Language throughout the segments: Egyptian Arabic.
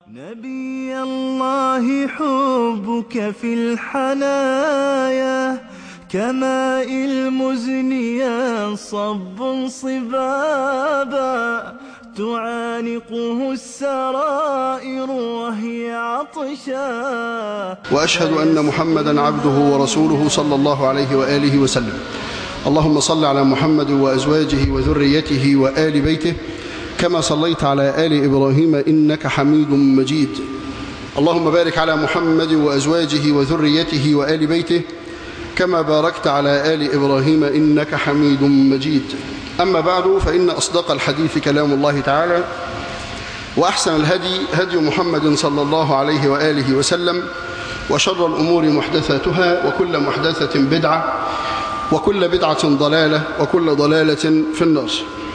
نبي الله حبك في الحنايا كماء المزن ينصب صبابا تعانقه السرائر وهي عطشا وأشهد أن محمدا عبده ورسوله صلى الله عليه وآله وسلم اللهم صل على محمد وأزواجه وذريته وآل بيته كما صليت على آل إبراهيم إنك حميد مجيد اللهم بارك على محمد وأزواجه وذريته وآل بيته كما باركت على آل إبراهيم إنك حميد مجيد أما بعد فإن أصدق الحديث كلام الله تعالى وأحسن الهدي هدي محمد صلى الله عليه وآله وسلم وشر الأمور محدثاتها وكل محدثة بدعة وكل بدعة ضلالة وكل ضلالة في النار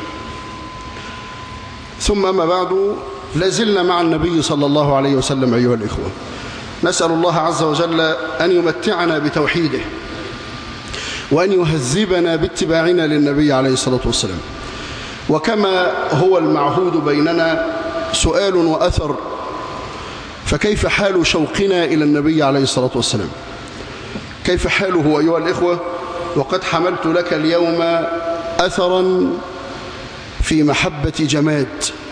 ثم ما بعد لازلنا مع النبي صلى الله عليه وسلم أيها الإخوة نسأل الله عز وجل أن يمتعنا بتوحيده وأن يهذبنا باتباعنا للنبي عليه الصلاة والسلام وكما هو المعهود بيننا سؤال وأثر فكيف حال شوقنا إلى النبي عليه الصلاة والسلام كيف حاله أيها الإخوة وقد حملت لك اليوم أثرا في محبة جماد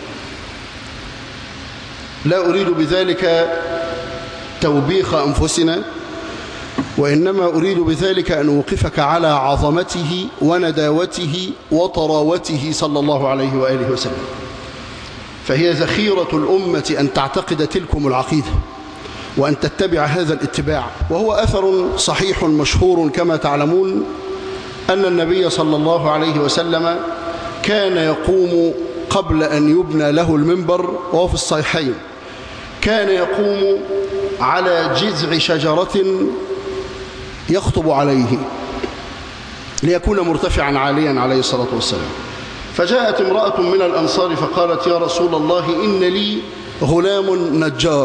لا أريد بذلك توبيخ أنفسنا وإنما أريد بذلك أن أوقفك على عظمته ونداوته وطراوته صلى الله عليه وآله وسلم فهي ذخيرة الأمة أن تعتقد تلكم العقيدة وأن تتبع هذا الاتباع وهو أثر صحيح مشهور كما تعلمون أن النبي صلى الله عليه وسلم كان يقوم قبل أن يبنى له المنبر وهو في الصحيحين كان يقوم على جذع شجرة يخطب عليه ليكون مرتفعا عاليا عليه الصلاة والسلام فجاءت امرأة من الأنصار فقالت يا رسول الله إن لي غلام نجار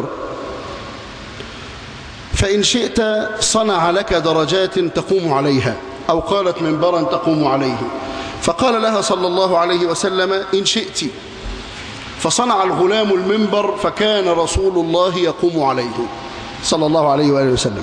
فإن شئت صنع لك درجات تقوم عليها أو قالت منبرا تقوم عليه فقال لها صلى الله عليه وسلم إن شئت فصنع الغلام المنبر فكان رسول الله يقوم عليه صلى الله عليه وآله وسلم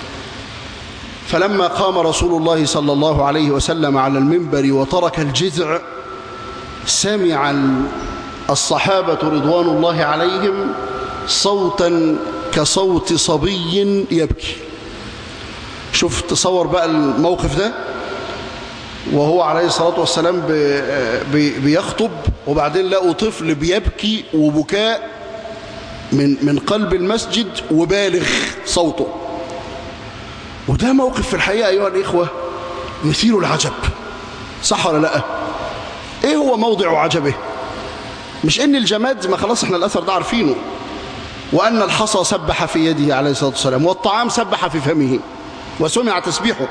فلما قام رسول الله صلى الله عليه وسلم على المنبر وترك الجذع سمع الصحابة رضوان الله عليهم صوتا كصوت صبي يبكي شوف تصور بقى الموقف ده وهو عليه الصلاة والسلام بيخطب وبعدين لقوا طفل بيبكي وبكاء من من قلب المسجد وبالغ صوته وده موقف في الحقيقة أيها الإخوة يثير العجب صح ولا لا إيه هو موضع عجبه مش إن الجماد ما خلاص إحنا الأثر ده عارفينه وأن الحصى سبح في يده عليه الصلاة والسلام والطعام سبح في فمه وسمع تسبيحه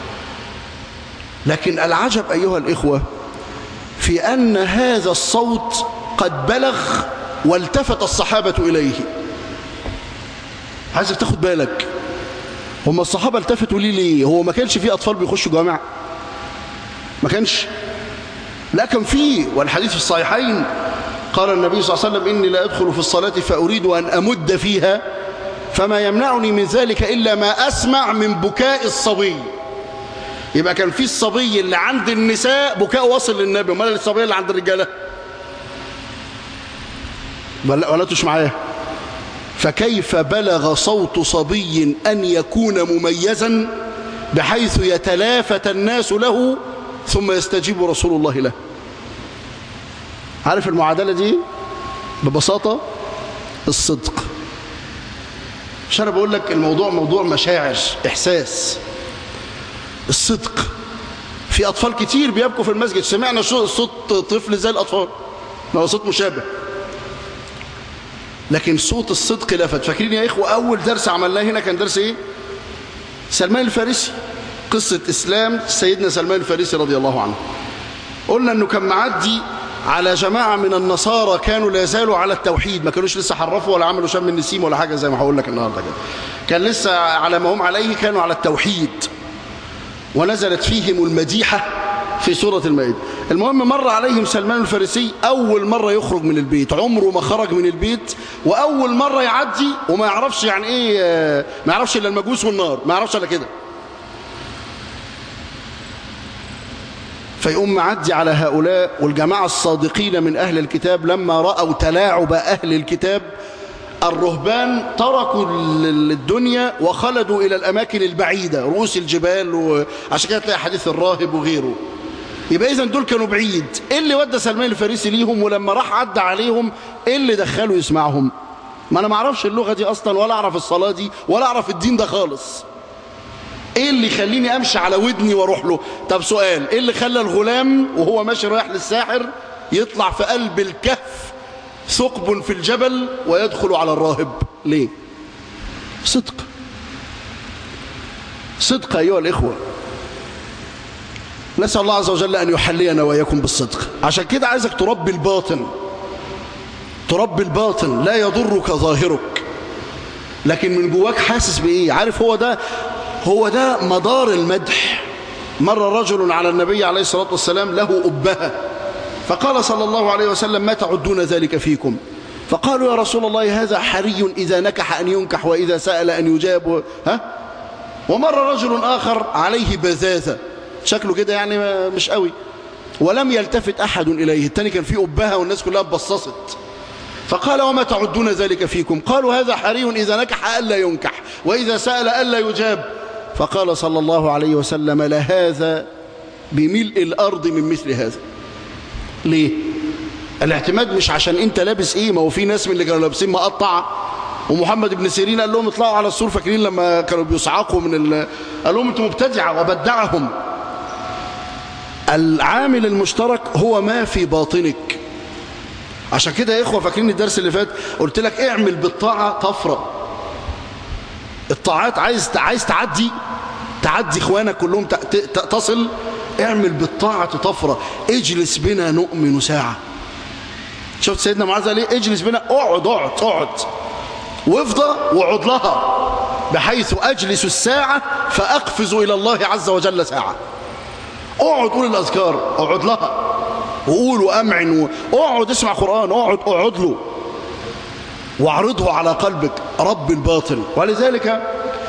لكن العجب أيها الإخوة في أن هذا الصوت قد بلغ والتفت الصحابة إليه عايزك تاخد بالك هم الصحابة التفتوا ليه ليه هو ما كانش فيه أطفال بيخشوا جامع ما كانش لا كان فيه والحديث في الصحيحين قال النبي صلى الله عليه وسلم إني لا أدخل في الصلاة فأريد أن أمد فيها فما يمنعني من ذلك إلا ما أسمع من بكاء الصبي يبقى كان في الصبي اللي عند النساء بكاء واصل للنبي امال الصبي اللي عند الرجاله ولا ولا تش معايا فكيف بلغ صوت صبي أن يكون مميزا بحيث يتلافت الناس له ثم يستجيب رسول الله له عارف المعادلة دي ببساطة الصدق مش أنا بقول لك الموضوع موضوع مشاعر إحساس الصدق في أطفال كتير بيبكوا في المسجد سمعنا صوت طفل زي الأطفال ما هو صوت مشابه لكن صوت الصدق لفت فاكرين يا إخوة أول درس عملناه هنا كان درس إيه سلمان الفارسي قصة إسلام سيدنا سلمان الفارسي رضي الله عنه قلنا أنه كان معدي على جماعة من النصارى كانوا لا يزالوا على التوحيد ما كانوش لسه حرفوا ولا عملوا شم النسيم ولا حاجة زي ما هقول لك النهاردة كده كان لسه على ما هم عليه كانوا على التوحيد ونزلت فيهم المديحة في سورة المائدة المهم مر عليهم سلمان الفارسي أول مرة يخرج من البيت عمره ما خرج من البيت وأول مرة يعدي وما يعرفش يعني إيه آه، ما يعرفش إلا المجوس والنار ما يعرفش إلا كده فيقوم معدي على هؤلاء والجماعة الصادقين من أهل الكتاب لما رأوا تلاعب أهل الكتاب الرهبان تركوا ال- الدنيا وخلدوا إلى الأماكن البعيدة رؤوس الجبال وعشان كده تلاقي حديث الراهب وغيره يبقى إذن دول كانوا بعيد إيه اللي ودى سلمان الفارسي ليهم ولما راح عدى عليهم إيه اللي دخلوا يسمعهم ما أنا ما أعرفش اللغة دي أصلا ولا أعرف الصلاة دي ولا أعرف الدين ده خالص ايه اللي يخليني امشي على ودني واروح له طب سؤال ايه اللي خلى الغلام وهو ماشي رايح للساحر يطلع في قلب الكهف ثقب في الجبل ويدخل على الراهب ليه صدق صدق ايها الاخوه نسال الله عز وجل ان يحلينا واياكم بالصدق عشان كده عايزك تربي الباطن تربي الباطن لا يضرك ظاهرك لكن من جواك حاسس بايه عارف هو ده هو ده مدار المدح مر رجل على النبي عليه الصلاة والسلام له أبهة فقال صلى الله عليه وسلم ما تعدون ذلك فيكم فقالوا يا رسول الله هذا حري إذا نكح أن ينكح وإذا سأل أن يجاب ها ومر رجل آخر عليه بذاذة شكله كده يعني مش قوي ولم يلتفت أحد إليه التاني كان فيه أبهة والناس كلها بصصت فقال وما تعدون ذلك فيكم قالوا هذا حري إذا نكح ألا ينكح وإذا سأل ألا يجاب فقال صلى الله عليه وسلم لهذا بملء الأرض من مثل هذا ليه الاعتماد مش عشان انت لابس ايه ما هو في ناس من اللي كانوا لابسين مقطع ومحمد بن سيرين قال لهم اطلعوا على السور فاكرين لما كانوا بيصعقوا من ال... قال لهم انتم مبتدعه وبدعهم العامل المشترك هو ما في باطنك عشان كده يا اخوه فاكرين الدرس اللي فات قلت لك اعمل بالطاعه طفره الطاعات عايز عايز تعدي تعدي اخوانك كلهم ت- ت- تصل اعمل بالطاعه طفره اجلس بنا نؤمن ساعه شفت سيدنا معاذ قال ايه اجلس بنا اقعد اقعد اقعد وافضى واقعد لها بحيث اجلس الساعه فاقفز الى الله عز وجل ساعه اقعد قول الاذكار اقعد لها وقول وامعن و- اقعد اسمع قران اقعد اقعد له واعرضه على قلبك رب الباطل ولذلك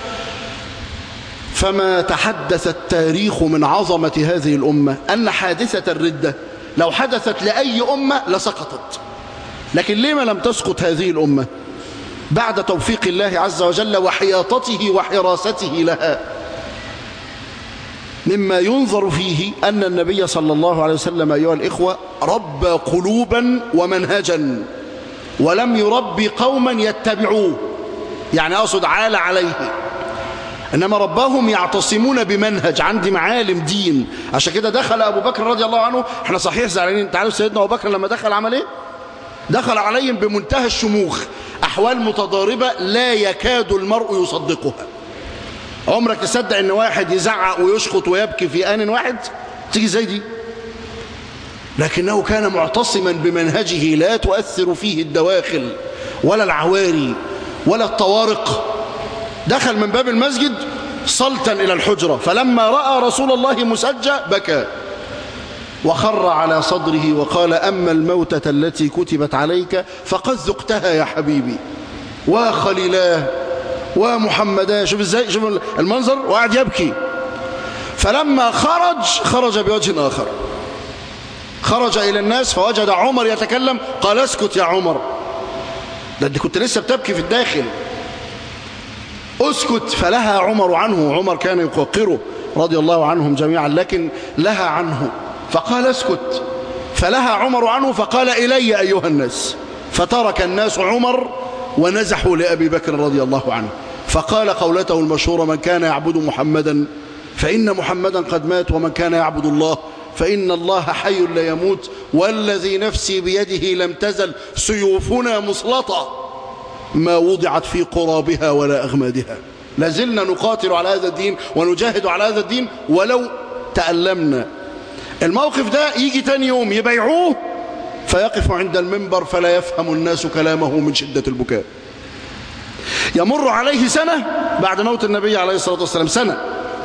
فما تحدث التاريخ من عظمة هذه الأمة أن حادثة الردة لو حدثت لأي أمة لسقطت لكن لما لم تسقط هذه الأمة بعد توفيق الله عز وجل وحياطته وحراسته لها مما ينظر فيه أن النبي صلى الله عليه وسلم أيها الإخوة ربى قلوبا ومنهجا ولم يربي قوما يتبعوه يعني أقصد عال عليه إنما رباهم يعتصمون بمنهج عندي معالم دين عشان كده دخل أبو بكر رضي الله عنه احنا صحيح زعلانين تعالوا سيدنا أبو بكر لما دخل عمل ايه دخل عليهم بمنتهى الشموخ أحوال متضاربة لا يكاد المرء يصدقها عمرك تصدق ان واحد يزعق ويشخط ويبكي في آن واحد تيجي زي دي لكنه كان معتصما بمنهجه لا تؤثر فيه الدواخل ولا العواري ولا الطوارق دخل من باب المسجد صلتا إلى الحجرة فلما رأى رسول الله مسجى بكى وخر على صدره وقال أما الموتة التي كتبت عليك فقد ذقتها يا حبيبي وخليلاه ومحمدا شوف ازاي شوف المنظر وقعد يبكي فلما خرج خرج بوجه آخر خرج إلى الناس فوجد عمر يتكلم قال اسكت يا عمر ده انت كنت لسه بتبكي في الداخل اسكت فلها عمر عنه عمر كان يقوقره رضي الله عنهم جميعا لكن لها عنه فقال اسكت فلها عمر عنه فقال إلي أيها الناس فترك الناس عمر ونزحوا لأبي بكر رضي الله عنه فقال قولته المشهورة من كان يعبد محمدا فإن محمدا قد مات ومن كان يعبد الله فإن الله حي لا يموت والذي نفسي بيده لم تزل سيوفنا مسلطة ما وضعت في قرابها ولا أغمادها لازلنا نقاتل على هذا الدين ونجاهد على هذا الدين ولو تألمنا الموقف ده يجي تاني يوم يبيعوه فيقف عند المنبر فلا يفهم الناس كلامه من شدة البكاء يمر عليه سنة بعد موت النبي عليه الصلاة والسلام سنة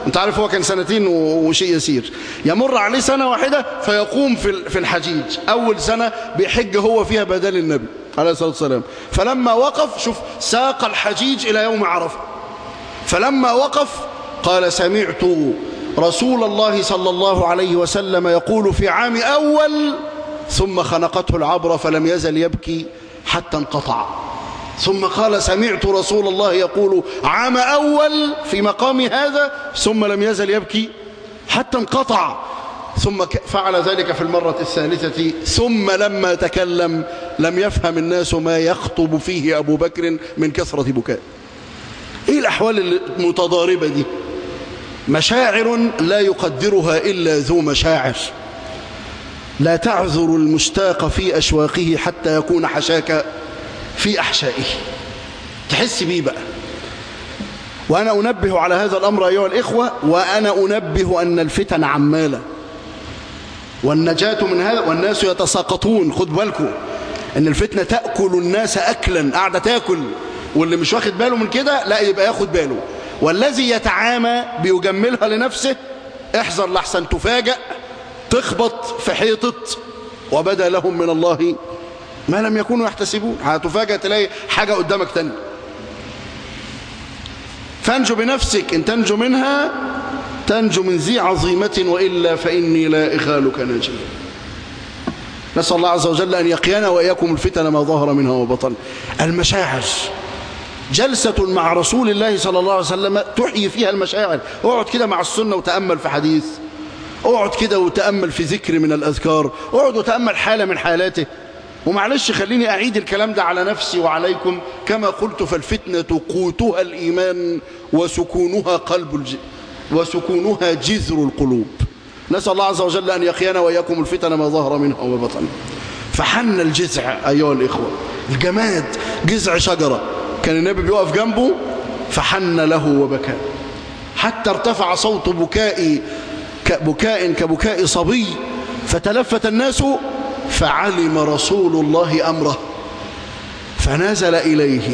انت عارف هو كان سنتين وشيء يسير يمر عليه سنة واحدة فيقوم في في الحجيج أول سنة بيحج هو فيها بدل النبي عليه الصلاة والسلام فلما وقف شوف ساق الحجيج إلى يوم عرفة فلما وقف قال سمعت رسول الله صلى الله عليه وسلم يقول في عام أول ثم خنقته العبرة فلم يزل يبكي حتى انقطع ثم قال سمعت رسول الله يقول عام أول في مقام هذا ثم لم يزل يبكي حتى انقطع ثم فعل ذلك في المرة الثالثة ثم لما تكلم لم يفهم الناس ما يخطب فيه أبو بكر من كثرة بكاء إيه الأحوال المتضاربة دي مشاعر لا يقدرها إلا ذو مشاعر لا تعذر المشتاق في أشواقه حتى يكون حشاك في أحشائه تحس بيه بقى وأنا أنبه على هذا الأمر أيها الإخوة وأنا أنبه أن الفتن عمالة والنجاة من هذا والناس يتساقطون خد بالكم أن الفتنة تأكل الناس أكلا قاعدة تاكل واللي مش واخد باله من كده لا يبقى ياخد باله والذي يتعامى بيجملها لنفسه احذر لحسن تفاجأ تخبط في حيطة وبدا لهم من الله ما لم يكونوا يحتسبون هتفاجأ تلاقي حاجة قدامك تاني فانجو بنفسك إن تنجو منها تنجو من ذي عظيمة وإلا فإني لا إخالك ناجي نسأل الله عز وجل أن يقينا وإياكم الفتن ما ظهر منها وبطن المشاعر جلسة مع رسول الله صلى الله عليه وسلم تحيي فيها المشاعر اقعد كده مع السنة وتأمل في حديث اقعد كده وتأمل في ذكر من الأذكار اقعد وتأمل حالة من حالاته ومعلش خليني أعيد الكلام ده على نفسي وعليكم كما قلت فالفتنة قوتها الإيمان وسكونها قلب الج... وسكونها جذر القلوب نسأل الله عز وجل أن يقينا وإياكم الفتن ما ظهر منها وبطن فحن الجذع أيها الإخوة الجماد جذع شجرة كان النبي بيقف جنبه فحن له وبكى حتى ارتفع صوت بكاء بكاء كبكاء صبي فتلفت الناس فعلم رسول الله أمره فنزل إليه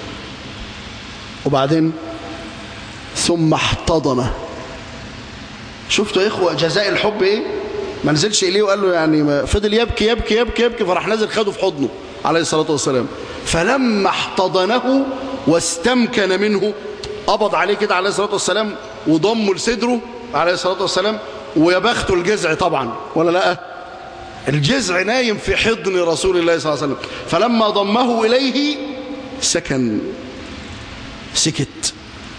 وبعدين ثم احتضنه شفتوا يا إخوة جزاء الحب إيه ما نزلش إليه وقال له يعني ما فضل يبكي يبكي يبكي يبكي فراح نزل خده في حضنه عليه الصلاة والسلام فلما احتضنه واستمكن منه قبض عليه كده عليه الصلاة والسلام وضمه لصدره عليه الصلاة والسلام ويا بخته الجزع طبعا ولا لا الجزع نايم في حضن رسول الله صلى الله عليه وسلم فلما ضمه إليه سكن سكت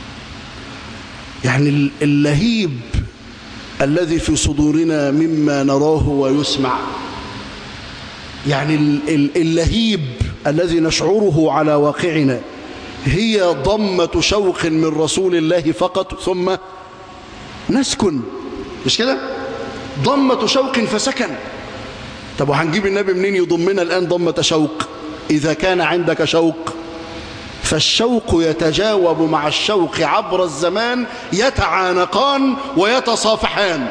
يعني اللهيب الذي في صدورنا مما نراه ويسمع يعني اللهيب الذي نشعره على واقعنا هي ضمة شوق من رسول الله فقط ثم نسكن مش كده ضمة شوق فسكن طب وهنجيب النبي منين يضمنا الآن ضمة شوق إذا كان عندك شوق فالشوق يتجاوب مع الشوق عبر الزمان يتعانقان ويتصافحان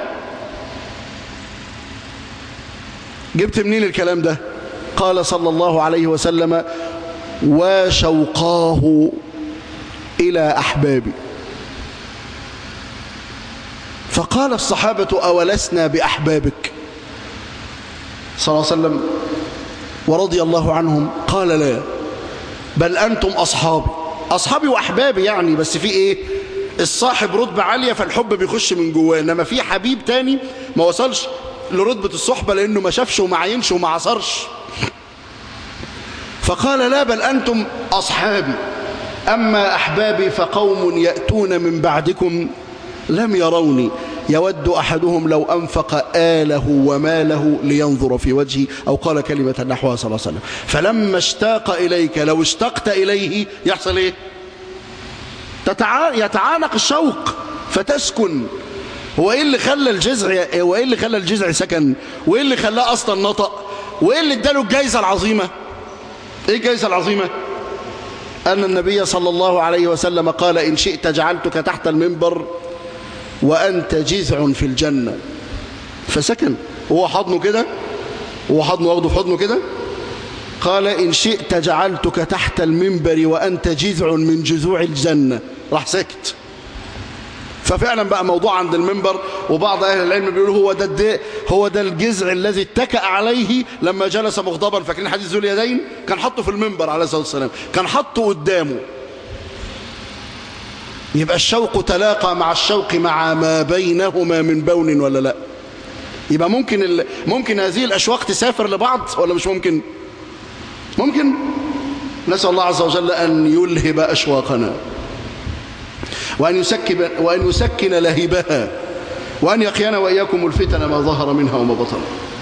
جبت منين الكلام ده قال صلى الله عليه وسلم وشوقاه إلى أحبابي فقال الصحابة أولسنا بأحبابك صلى الله عليه وسلم ورضي الله عنهم قال لا بل أنتم أصحابي أصحابي وأحبابي يعني بس في إيه الصاحب رتبة عالية فالحب بيخش من جواه إنما في حبيب تاني ما وصلش لرتبة الصحبة لأنه ما شافش وما عينش وما عصرش فقال لا بل أنتم أصحابي أما أحبابي فقوم يأتون من بعدكم لم يروني يود أحدهم لو أنفق آله وماله لينظر في وجهي أو قال كلمة نحوها صلى الله عليه وسلم فلما اشتاق إليك لو اشتقت إليه يحصل إيه تتع... يتعانق الشوق فتسكن هو إيه اللي خلى الجزع هو إيه اللي خلى الجزع سكن وإيه اللي خلاه أصلا نطق وإيه اللي اداله الجايزة العظيمة إيه الجايزة العظيمة أن النبي صلى الله عليه وسلم قال إن شئت جعلتك تحت المنبر وأنت جذع في الجنة فسكن هو حضنه كده هو حضنه واخده في حضنه كده قال إن شئت جعلتك تحت المنبر وأنت جذع من جذوع الجنة راح سكت ففعلا بقى موضوع عند المنبر وبعض أهل العلم بيقولوا هو ده الد- هو ده الجذع الذي اتكأ عليه لما جلس مغضبا فاكرين حديث ذو اليدين كان حطه في المنبر عليه الصلاة والسلام كان حطه قدامه يبقى الشوق تلاقى مع الشوق مع ما بينهما من بون ولا لا يبقى ممكن ال... ممكن هذه الأشواق تسافر لبعض ولا مش ممكن ممكن نسأل الله عز وجل أن يلهب أشواقنا وأن يسكن, وأن يسكن لهبها وأن يقينا وإياكم الفتن ما ظهر منها وما بطن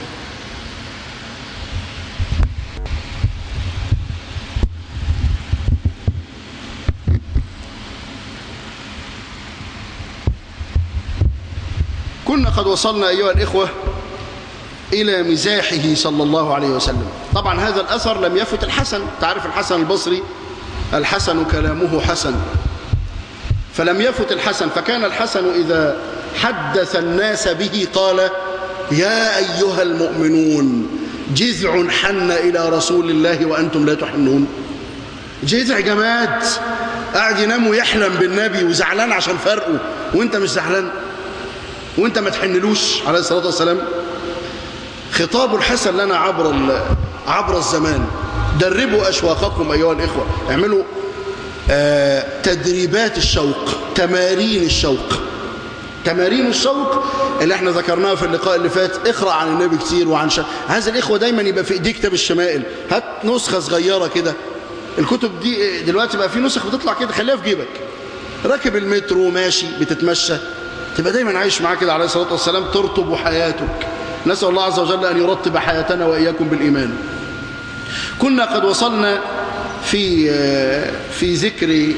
كنا قد وصلنا أيها الإخوة إلى مزاحه صلى الله عليه وسلم طبعا هذا الأثر لم يفت الحسن تعرف الحسن البصري الحسن كلامه حسن فلم يفت الحسن فكان الحسن إذا حدث الناس به قال يا أيها المؤمنون جذع حن إلى رسول الله وأنتم لا تحنون جذع جماد قاعد ينام ويحلم بالنبي وزعلان عشان فرقه وانت مش زعلان وانت ما تحنلوش عليه الصلاة والسلام خطاب الحسن لنا عبر عبر الزمان دربوا أشواقكم أيها الإخوة اعملوا آه تدريبات الشوق تمارين الشوق تمارين الشوق اللي احنا ذكرناها في اللقاء اللي فات اقرأ عن النبي كتير وعن شا... عايز الإخوة دايما يبقى في ايديك كتاب الشمائل هات نسخة صغيرة كده الكتب دي دلوقتي بقى في نسخ بتطلع كده خليها في جيبك راكب المترو ماشي بتتمشى تبقى دايما عايش معاه كده عليه الصلاة والسلام ترطب حياتك نسأل الله عز وجل أن يرطب حياتنا وإياكم بالإيمان كنا قد وصلنا في في ذكر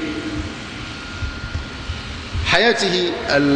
حياته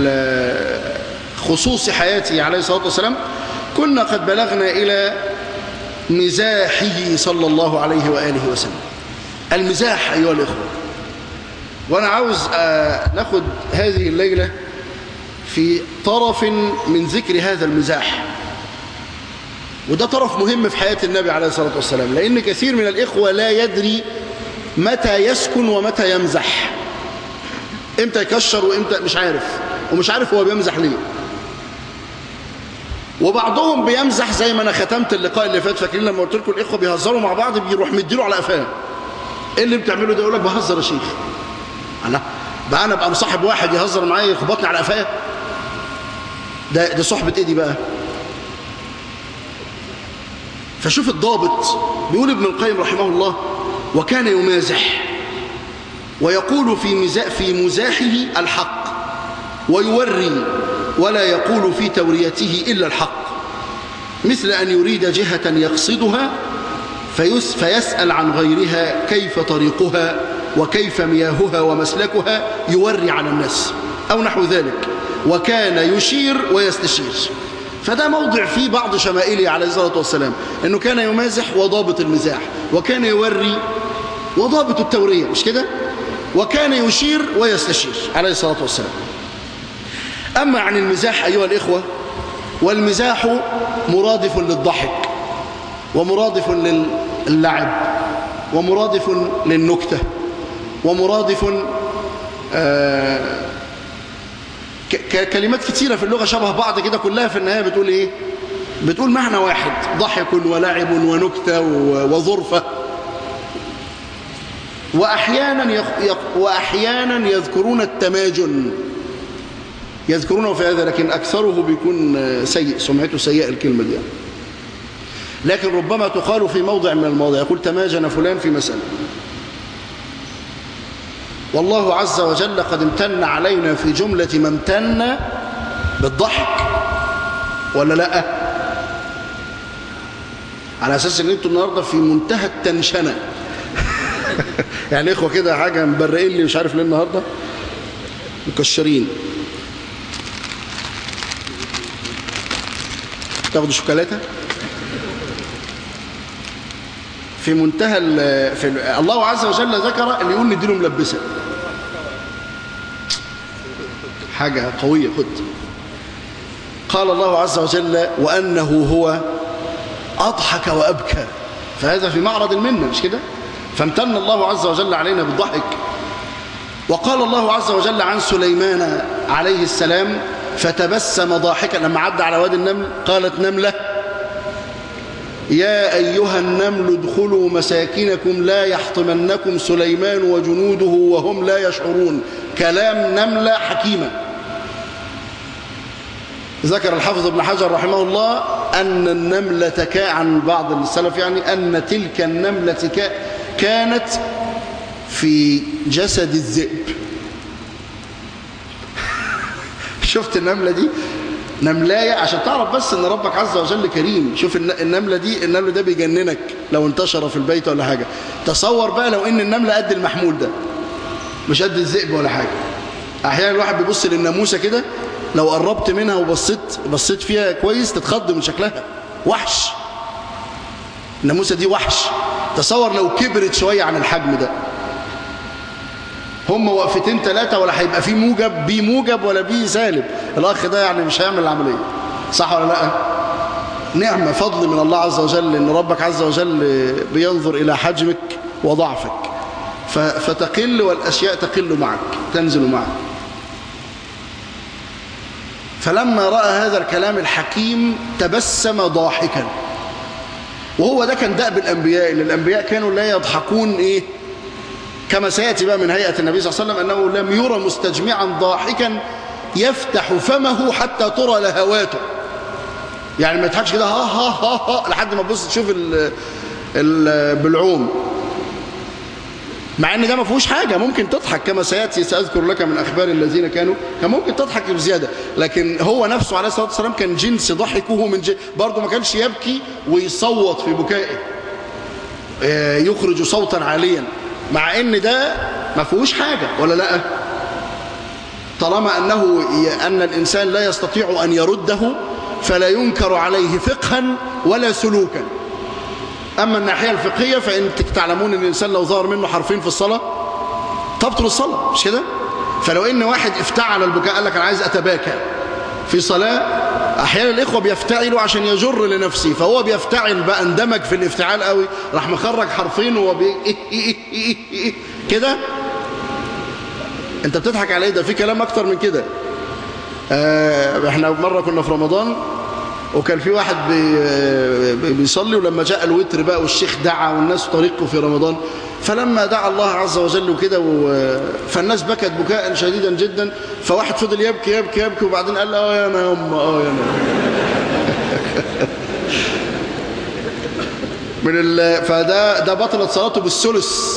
خصوص حياته عليه الصلاة والسلام كنا قد بلغنا إلى مزاحه صلى الله عليه وآله وسلم المزاح أيها الإخوة وأنا عاوز ناخد هذه الليلة في طرف من ذكر هذا المزاح وده طرف مهم في حياة النبي عليه الصلاة والسلام لأن كثير من الإخوة لا يدري متى يسكن ومتى يمزح امتى يكشر وامتى مش عارف ومش عارف هو بيمزح ليه وبعضهم بيمزح زي ما انا ختمت اللقاء اللي فات فاكرين لما قلت لكم الاخوه بيهزروا مع بعض بيروح مديله على قفاه ايه اللي بتعمله ده يقول لك بهزر يا شيخ الله بقى انا ابقى مصاحب واحد يهزر معايا يخبطني على قفاه ده دي صحبه ايه دي بقى فشوف الضابط بيقول ابن القيم رحمه الله وكان يمازح ويقول في مزاح في مزاحه الحق ويوري ولا يقول في توريته إلا الحق مثل أن يريد جهة يقصدها فيس فيسأل عن غيرها كيف طريقها وكيف مياهها ومسلكها يوري على الناس أو نحو ذلك وكان يشير ويستشير فده موضع فيه بعض شمائله عليه الصلاة والسلام أنه كان يمازح وضابط المزاح وكان يوري وضابط التورية مش كده وكان يشير ويستشير عليه الصلاة والسلام أما عن المزاح أيها الإخوة والمزاح مرادف للضحك ومرادف للعب ومرادف للنكتة ومرادف آه كلمات كثيرة في اللغة شبه بعض كده كلها في النهاية بتقول إيه بتقول معنى واحد ضحك ولعب ونكتة وظرفة وأحيانا, يخ... يخ... وأحيانا يذكرون التماجن يذكرونه في هذا لكن أكثره بيكون سيء سمعته سيئة الكلمة دي لكن ربما تقال في موضع من المواضع يقول تماجن فلان في مسألة والله عز وجل قد امتن علينا في جملة ما امتن بالضحك ولا لا على أساس ان انتوا النهاردة في منتهى التنشنة يعني اخوة كده حاجة مبرقين لي مش عارف ليه النهاردة مكشرين تاخدوا شوكولاتة في منتهى في الله عز وجل ذكر اللي يقول نديله ملبسة حاجة قوية خد قال الله عز وجل وأنه هو أضحك وأبكى فهذا في معرض المنة مش كده فامتن الله عز وجل علينا بالضحك وقال الله عز وجل عن سليمان عليه السلام فتبسم ضاحكا لما عدى على وادي النمل قالت نملة يا أيها النمل ادخلوا مساكنكم لا يحطمنكم سليمان وجنوده وهم لا يشعرون كلام نملة حكيمة ذكر الحافظ ابن حجر رحمه الله أن النملة كا عن بعض السلف يعني أن تلك النملة كا كانت في جسد الذئب شفت النملة دي نملاية عشان تعرف بس ان ربك عز وجل كريم شوف النملة دي النملة ده بيجننك لو انتشر في البيت ولا حاجة تصور بقى لو ان النملة قد المحمول ده مش قد الذئب ولا حاجة احيانا الواحد بيبص للناموسة كده لو قربت منها وبصيت بصيت فيها كويس تتخض من شكلها وحش الناموسة دي وحش تصور لو كبرت شوية عن الحجم ده هم وقفتين ثلاثة ولا هيبقى في موجب بي موجب ولا بي سالب الأخ ده يعني مش هيعمل العملية صح ولا لا نعمة فضل من الله عز وجل إن ربك عز وجل بينظر إلى حجمك وضعفك فتقل والأشياء تقل معك تنزل معك فلما رأى هذا الكلام الحكيم تبسم ضاحكا وهو ده كان دأب الأنبياء إن الأنبياء كانوا لا يضحكون إيه كما سيأتي بقى من هيئة النبي صلى الله عليه وسلم أنه لم يرى مستجمعا ضاحكا يفتح فمه حتى ترى لهواته يعني ما يضحكش كده ها ها ها ها لحد ما تبص تشوف البلعوم مع ان ده ما فيهوش حاجة ممكن تضحك كما سيأتي سأذكر لك من أخبار الذين كانوا كان ممكن تضحك بزيادة لكن هو نفسه عليه الصلاة والسلام كان جنس ضحكه من جنس برضه ما كانش يبكي ويصوت في بكائه يخرج صوتا عاليا مع ان ده ما فيهوش حاجة ولا لا طالما أنه أن الإنسان لا يستطيع أن يرده فلا ينكر عليه فقها ولا سلوكا أما الناحية الفقهية فأنتم تعلمون أن الإنسان لو ظهر منه حرفين في الصلاة تبطل الصلاة مش كده فلو إن واحد افتعل البكاء قال لك أنا عايز أتباكى في صلاة أحيانا الإخوة بيفتعلوا عشان يجر لنفسه فهو بيفتعل بقى اندمج في الافتعال قوي راح مخرج حرفين وهو بي إيه إيه إيه إيه كده انت بتضحك على ايه ده في كلام اكتر من كده آه احنا مرة كنا في رمضان وكان في واحد بي بيصلي ولما جاء الوتر بقى والشيخ دعا والناس طريقه في رمضان فلما دعا الله عز وجل وكده و... فالناس بكت بكاء شديدا جدا فواحد فضل يبكي يبكي يبكي وبعدين قال اه يا انا يا ام اه يا انا من ال... فده ده بطلت صلاته بالثلث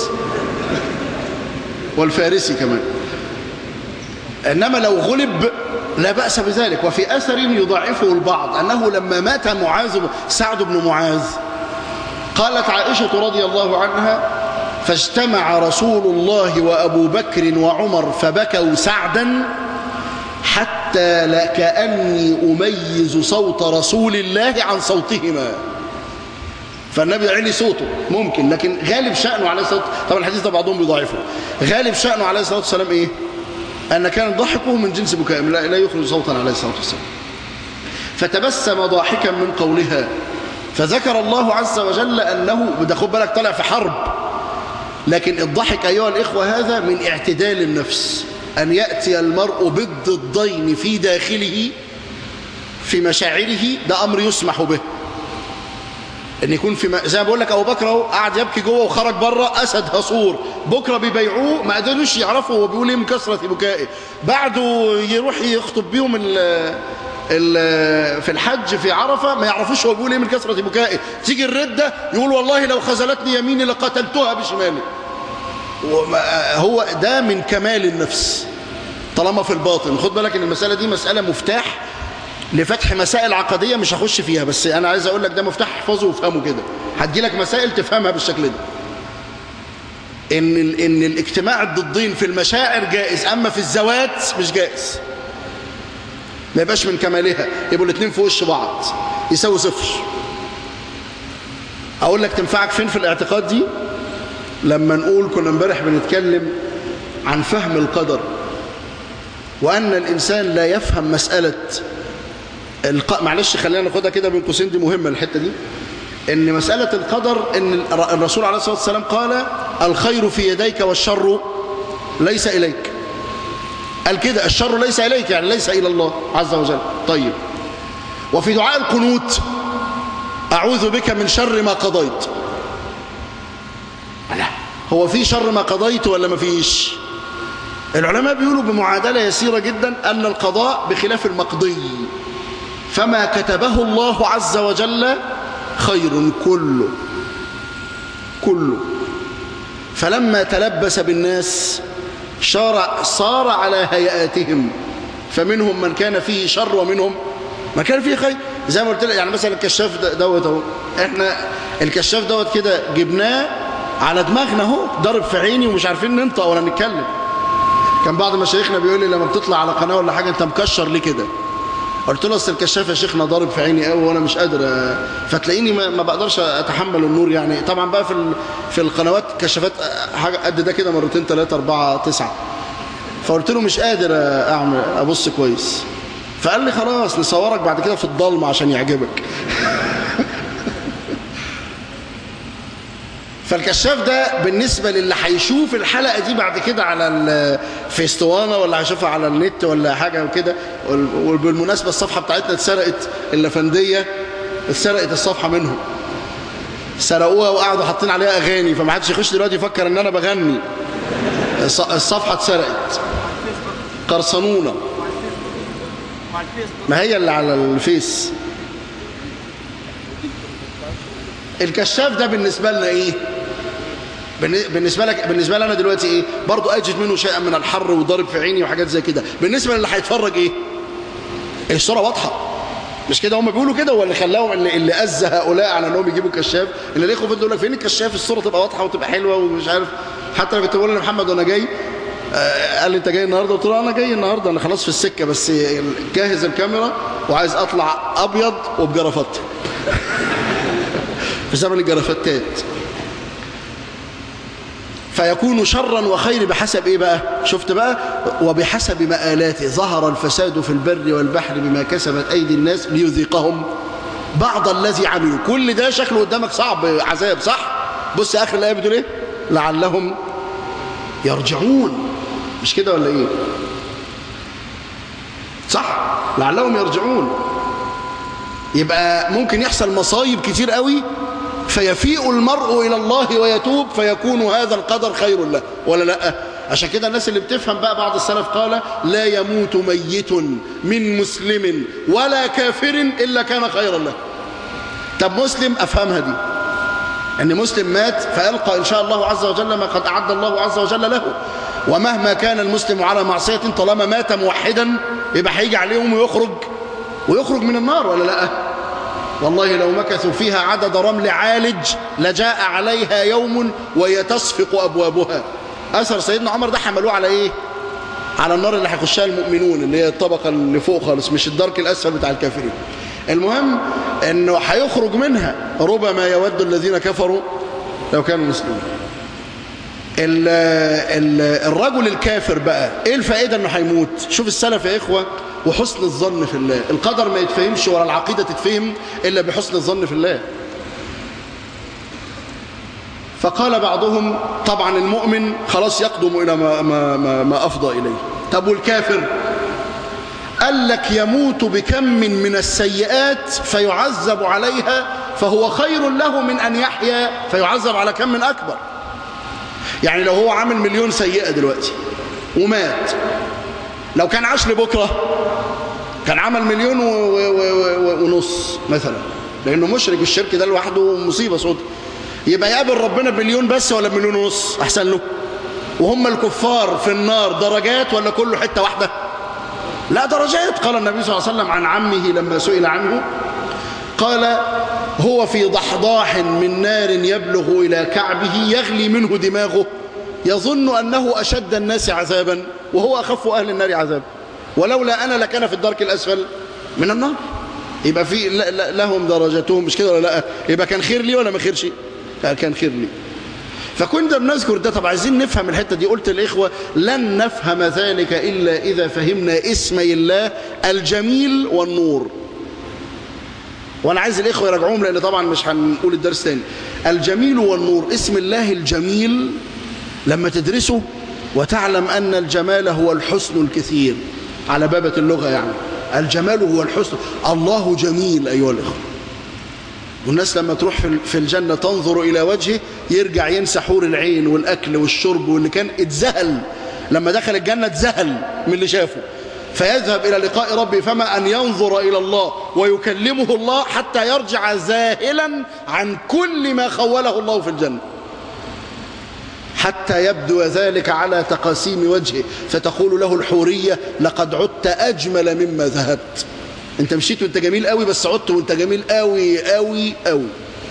والفارسي كمان انما لو غلب لا بأس بذلك وفي أثر يضعفه البعض أنه لما مات معاذ سعد بن معاذ قالت عائشة رضي الله عنها فاجتمع رسول الله وأبو بكر وعمر فبكوا سعدا حتى كأني أميز صوت رسول الله عن صوتهما فالنبي علي صوته ممكن لكن غالب شأنه عليه الصلاة طبعا الحديث ده بعضهم بيضعفه غالب شأنه عليه الصلاة والسلام إيه أن كان ضحكه من جنس بكاء لا يخرج صوتا عليه الصلاة والسلام فتبسم ضاحكا من قولها فذكر الله عز وجل أنه ده خد بالك طلع في حرب لكن الضحك أيها الإخوة هذا من اعتدال النفس أن يأتي المرء بالضدين في داخله في مشاعره ده أمر يسمح به ان يكون في م... زي ما بقول لك ابو بكر اهو قعد يبكي جوه وخرج بره اسد هصور بكره بيبيعوه ما قدروش يعرفوا هو بيقول ايه من كثره بكائه بعده يروح يخطب بيهم ال... ال... في الحج في عرفه ما يعرفوش هو بيقول ايه من كثره بكائه تيجي الرده يقول والله لو خذلتني يميني لقتلتها بشمالي وما... هو ده من كمال النفس طالما في الباطن خد بالك ان المساله دي مساله مفتاح لفتح مسائل عقدية مش هخش فيها بس أنا عايز أقول لك ده مفتاح احفظه وافهمه كده هدي لك مسائل تفهمها بالشكل ده إن, ال... إن الاجتماع الضدين في المشاعر جائز أما في الزوات مش جائز ما يبقاش من كمالها يبقوا الاثنين في وش بعض يساوي صفر أقول لك تنفعك فين في الاعتقاد دي لما نقول كنا امبارح بنتكلم عن فهم القدر وأن الإنسان لا يفهم مسألة الق... معلش خلينا ناخدها كده بين قوسين دي مهمة الحتة دي ان مسألة القدر ان الرسول عليه الصلاة والسلام قال الخير في يديك والشر ليس إليك قال كده الشر ليس إليك يعني ليس إلى الله عز وجل طيب وفي دعاء القنوت أعوذ بك من شر ما قضيت لا هو في شر ما قضيت ولا ما فيش العلماء بيقولوا بمعادلة يسيرة جدا أن القضاء بخلاف المقضي فما كتبه الله عز وجل خير كله كله فلما تلبس بالناس شار صار على هيئاتهم فمنهم من كان فيه شر ومنهم من كان فيه خير زي ما قلت لك يعني مثلا الكشاف دوت اهو احنا الكشاف دوت كده جبناه على دماغنا اهو ضرب في عيني ومش عارفين ننطق ولا نتكلم كان بعض مشايخنا بيقول لي لما بتطلع على قناه ولا حاجه انت مكشر ليه كده قلت له اصل الكشاف يا شيخنا ضارب في عيني قوي وانا مش قادر فتلاقيني ما, ما بقدرش اتحمل النور يعني طبعا بقى في في القنوات كشافات حاجه قد ده كده مرتين ثلاثه اربعه تسعه فقلت له مش قادر اعمل ابص كويس فقال لي خلاص نصورك بعد كده في الضلمه عشان يعجبك فالكشاف ده بالنسبة للي هيشوف الحلقة دي بعد كده على في اسطوانة ولا هيشوفها على النت ولا حاجة وكده وبالمناسبة الصفحة بتاعتنا اتسرقت اللفندية اتسرقت الصفحة منهم سرقوها وقعدوا حاطين عليها أغاني فما حدش يخش دلوقتي يفكر ان انا بغني الصفحة اتسرقت قرصنونة ما هي اللي على الفيس الكشاف ده بالنسبة لنا ايه بالنسبة لك بالنسبة لنا دلوقتي ايه برضو اجد منه شيئا من الحر وضارب في عيني وحاجات زي كده بالنسبة للي هيتفرج ايه الصورة واضحة مش كده هم بيقولوا كده واللي خلاهم اللي, اللي أذى هؤلاء على انهم يجيبوا كشاف اللي ليه خوف يقول لك فين الكشاف الصورة تبقى واضحة وتبقى حلوة ومش عارف حتى انا كنت بقول لمحمد وانا جاي آه قال لي انت جاي النهارده قلت له انا جاي النهارده انا خلاص في السكه بس جاهز الكاميرا وعايز اطلع ابيض وبجرافات في زمن الجرافتات فيكون شرا وخير بحسب ايه بقى شفت بقى وبحسب مآلاته ظهر الفساد في البر والبحر بما كسبت ايدي الناس ليذيقهم بعض الذي عملوا كل ده شكله قدامك صعب عذاب صح بص اخر الايه بتقول ايه لعلهم يرجعون مش كده ولا ايه صح لعلهم يرجعون يبقى ممكن يحصل مصايب كتير قوي فيفيء المرء إلى الله ويتوب فيكون هذا القدر خير له ولا لا عشان كده الناس اللي بتفهم بقى بعض السلف قال لا يموت ميت من مسلم ولا كافر إلا كان خيرا له طب مسلم أفهمها دي أن مسلم مات فيلقى إن شاء الله عز وجل ما قد أعد الله عز وجل له ومهما كان المسلم على معصية طالما مات موحدا يبقى هيجي عليهم ويخرج ويخرج من النار ولا لا والله لو مكثوا فيها عدد رمل عالج لجاء عليها يوم وهي تصفق أبوابها أثر سيدنا عمر ده حملوه على إيه على النار اللي هيخشها المؤمنون اللي هي الطبقة اللي فوق خالص مش الدرك الأسفل بتاع الكافرين المهم أنه هيخرج منها ربما يود الذين كفروا لو كانوا مسلمين ال ال الرجل الكافر بقى ايه الفائدة انه هيموت شوف السلف يا اخوة وحسن الظن في الله القدر ما يتفهمش ولا العقيدة تتفهم إلا بحسن الظن في الله فقال بعضهم طبعا المؤمن خلاص يقدم إلى ما, ما, ما, ما أفضى إليه طب والكافر قال لك يموت بكم من السيئات فيعذب عليها فهو خير له من أن يحيا فيعذب على كم من أكبر يعني لو هو عامل مليون سيئة دلوقتي ومات لو كان عاش لبكرة كان عمل مليون و... و... و... ونص مثلا لأنه مشرك الشرك ده لوحده مصيبة صوت يبقى يقابل ربنا بمليون بس ولا بمليون ونص أحسن له وهم الكفار في النار درجات ولا كله حتة واحدة لا درجات قال النبي صلى الله عليه وسلم عن عمه لما سئل عنه قال هو في ضحضاح من نار يبلغ إلى كعبه يغلي منه دماغه يظن أنه أشد الناس عذابا وهو أخف أهل النار عذابا ولولا أنا لكان في الدرك الأسفل من النار يبقى في لهم درجاتهم مش كده ولا لا يبقى كان خير لي ولا ما خيرش كان خير لي فكنا بنذكر ده طب عايزين نفهم الحتة دي قلت الإخوة لن نفهم ذلك إلا إذا فهمنا اسمي الله الجميل والنور وأنا عايز الإخوة يراجعوهم لأن طبعا مش هنقول الدرس تاني الجميل والنور اسم الله الجميل لما تدرسه وتعلم أن الجمال هو الحسن الكثير على بابة اللغة يعني الجمال هو الحسن الله جميل أيها الإخوة والناس لما تروح في الجنة تنظر إلى وجهه يرجع ينسى حور العين والأكل والشرب واللي كان اتزهل لما دخل الجنة اتزهل من اللي شافه فيذهب إلى لقاء ربه فما أن ينظر إلى الله ويكلمه الله حتى يرجع زاهلا عن كل ما خوله الله في الجنة حتى يبدو ذلك على تقاسيم وجهه فتقول له الحورية لقد عدت أجمل مما ذهبت انت مشيت وانت جميل قوي بس عدت وانت جميل قوي قوي قوي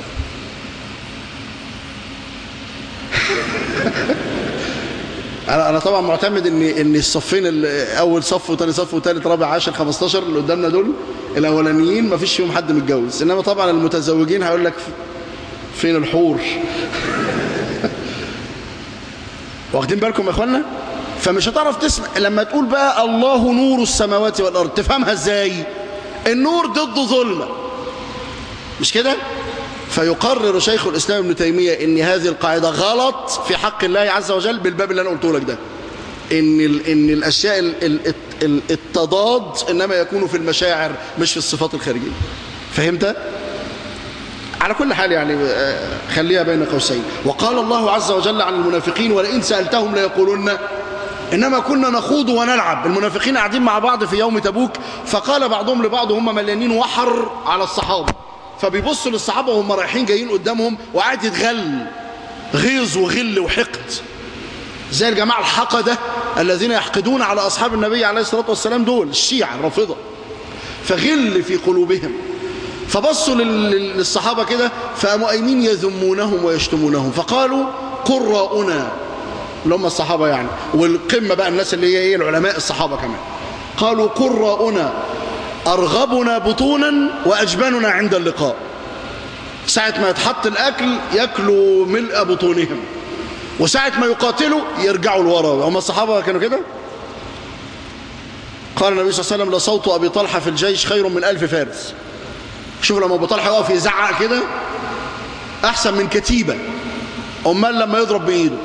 انا انا طبعا معتمد ان ان الصفين اول صف وثاني صف وثالث رابع عاشر 15 اللي قدامنا دول الاولانيين ما فيش فيهم حد متجوز انما طبعا المتزوجين هقول لك فين الحور واخدين بالكم يا اخوانا فمش هتعرف تسمع لما تقول بقى الله نور السماوات والارض تفهمها ازاي النور ضد ظلمه مش كده فيقرر شيخ الإسلام ابن تيمية ان هذه القاعدة غلط في حق الله عز وجل بالباب اللي أنا قلته لك ده إن, ال إن الأشياء ال ال ال التضاد إنما يكون في المشاعر مش في الصفات الخارجية فهمت؟ على كل حال يعني خليها بين قوسين وقال الله عز وجل عن المنافقين ولئن سألتهم ليقولن إنما كنا نخوض ونلعب المنافقين قاعدين مع بعض في يوم تبوك فقال بعضهم لبعض هم مليانين وحر على الصحابة فبيبصوا للصحابة وهم رايحين جايين قدامهم وقاعد يتغل غيظ وغل وحقد زي الجماعة الحقدة الذين يحقدون على أصحاب النبي عليه الصلاة والسلام دول الشيعة الرافضة فغل في قلوبهم فبصوا للصحابة كده فقاموا قايمين يذمونهم ويشتمونهم فقالوا قراؤنا اللي هم الصحابة يعني والقمة بقى الناس اللي هي ايه العلماء الصحابة كمان قالوا قراؤنا أرغبنا بطونا وأجبننا عند اللقاء ساعة ما يتحط الأكل يأكلوا ملء بطونهم وساعة ما يقاتلوا يرجعوا لورا هم الصحابة كانوا كده قال النبي صلى الله عليه وسلم لصوت أبي طلحة في الجيش خير من ألف فارس شوف لما أبو طلحة يقف يزعق كده أحسن من كتيبة أمال لما يضرب بإيده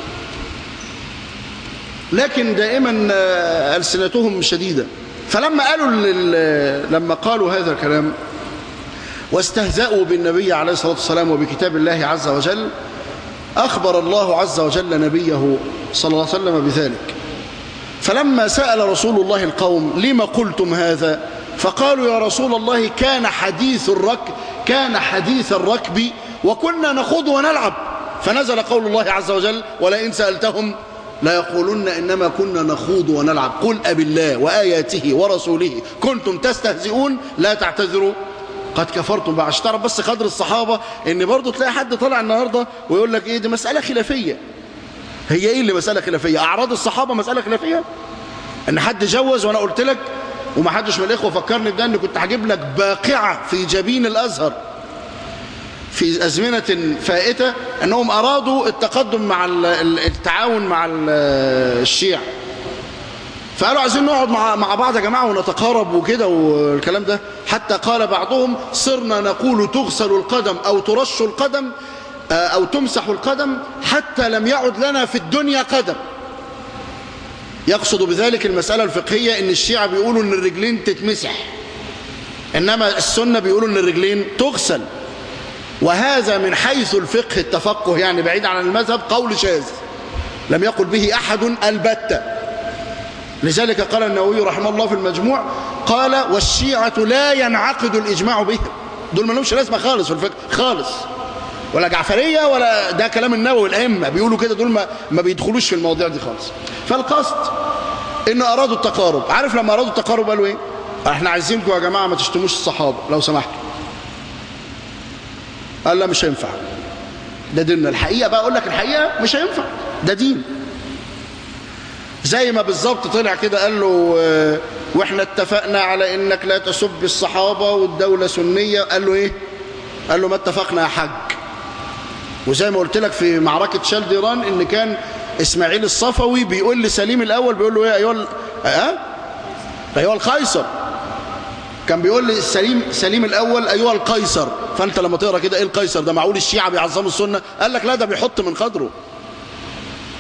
لكن دائما ألسنتهم شديدة فلما قالوا لما قالوا هذا الكلام واستهزأوا بالنبي عليه الصلاة والسلام وبكتاب الله عز وجل أخبر الله عز وجل نبيه صلى الله عليه وسلم بذلك فلما سأل رسول الله القوم لما قلتم هذا فقالوا يا رسول الله كان حديث الركب كان حديث الركب وكنا نخوض ونلعب فنزل قول الله عز وجل ولئن سألتهم لا يقولون إنما كنا نخوض ونلعب قل أب الله وآياته ورسوله كنتم تستهزئون لا تعتذروا قد كفرتم بقى عشان تعرف بس قدر الصحابة ان برضو تلاقي حد طالع النهاردة ويقول لك ايه دي مسألة خلافية هي ايه اللي مسألة خلافية اعراض الصحابة مسألة خلافية ان حد جوز وانا قلت لك وما حدش من الاخوة فكرني بده ان كنت هجيب لك باقعة في جبين الازهر في أزمنة فائتة أنهم أرادوا التقدم مع التعاون مع الشيع فقالوا عايزين نقعد مع مع بعض يا جماعة ونتقارب وكده والكلام ده حتى قال بعضهم صرنا نقول تغسل القدم أو ترش القدم أو تمسح القدم حتى لم يعد لنا في الدنيا قدم يقصد بذلك المسألة الفقهية ان الشيعة بيقولوا ان الرجلين تتمسح انما السنة بيقولوا ان الرجلين تغسل وهذا من حيث الفقه التفقه يعني بعيد عن المذهب قول شاذ لم يقل به أحد البتة لذلك قال النووي رحمه الله في المجموع قال والشيعة لا ينعقد الإجماع بهم دول ما لهمش لازمة خالص في الفقه خالص ولا جعفرية ولا ده كلام النووي الأئمة بيقولوا كده دول ما, ما بيدخلوش في المواضيع دي خالص فالقصد إن أرادوا التقارب عارف لما أرادوا التقارب قالوا إيه احنا عايزينكم يا جماعة ما تشتموش الصحابة لو سمحتوا قال لا مش هينفع ده ديننا الحقيقة بقى أقول لك الحقيقة مش هينفع ده دين زي ما بالظبط طلع كده قال له واحنا اتفقنا على انك لا تسب الصحابة والدولة سنية قال له ايه قال له ما اتفقنا يا حاج وزي ما قلت لك في معركة شالديران ان كان اسماعيل الصفوي بيقول لسليم الاول بيقول له ايه ايها اه ايها القيصر كان بيقول لي سليم سليم الاول ايها القيصر فانت لما تقرا كده ايه القيصر ده معقول الشيعة بيعظموا السنة قال لك لا ده بيحط من قدره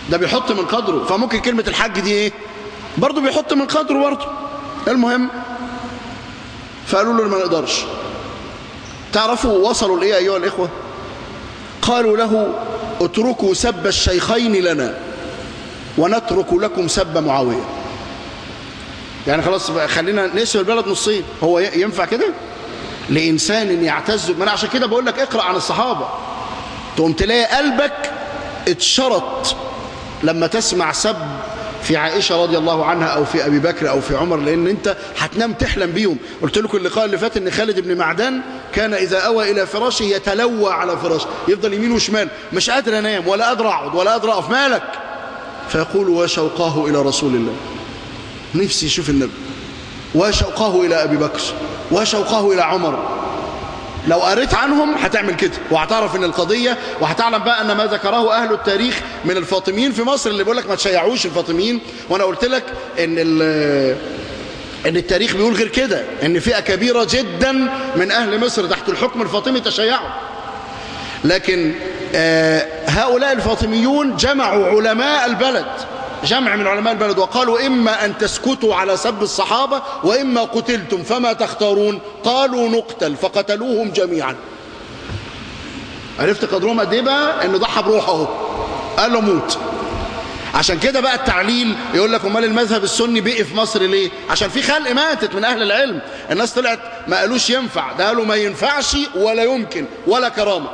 ده بيحط من قدره فممكن كلمة الحج دي ايه برضه بيحط من قدره برضه المهم فقالوا له ما نقدرش تعرفوا وصلوا لإيه أيها الإخوة قالوا له اتركوا سب الشيخين لنا ونترك لكم سب معاوية يعني خلاص بقى خلينا نقسم البلد نصين هو ينفع كده لإنسان يعتز ما أنا عشان كده بقول لك اقرأ عن الصحابة تقوم تلاقي قلبك اتشرط لما تسمع سب في عائشة رضي الله عنها أو في أبي بكر أو في عمر لأن أنت هتنام تحلم بيهم قلت لكم اللقاء اللي فات أن خالد بن معدان كان إذا أوى إلى فراشه يتلوى على فراشه يفضل يمين وشمال مش قادر أنام ولا قادر أقعد ولا قادر أقف مالك فيقول وشوقاه إلى رسول الله نفسي يشوف النبي وشوقاه إلى أبي بكر وشوقاه إلى عمر لو قريت عنهم هتعمل كده وهتعرف ان القضية وهتعلم بقى ان ما ذكره اهل التاريخ من الفاطميين في مصر اللي بيقول لك ما تشيعوش الفاطميين وانا قلت لك ان ان التاريخ بيقول غير كده ان فئة كبيرة جدا من اهل مصر تحت الحكم الفاطمي تشيعوا لكن آه هؤلاء الفاطميون جمعوا علماء البلد جمع من علماء البلد وقالوا إما أن تسكتوا على سب الصحابة وإما قتلتم فما تختارون قالوا نقتل فقتلوهم جميعا عرفت قدرهم قد ايه بقى انه ضحى بروحه قال له موت عشان كده بقى التعليل يقول لك امال المذهب السني بقي في مصر ليه عشان في خلق ماتت من اهل العلم الناس طلعت ما قالوش ينفع ده قالوا ما ينفعش ولا يمكن ولا كرامه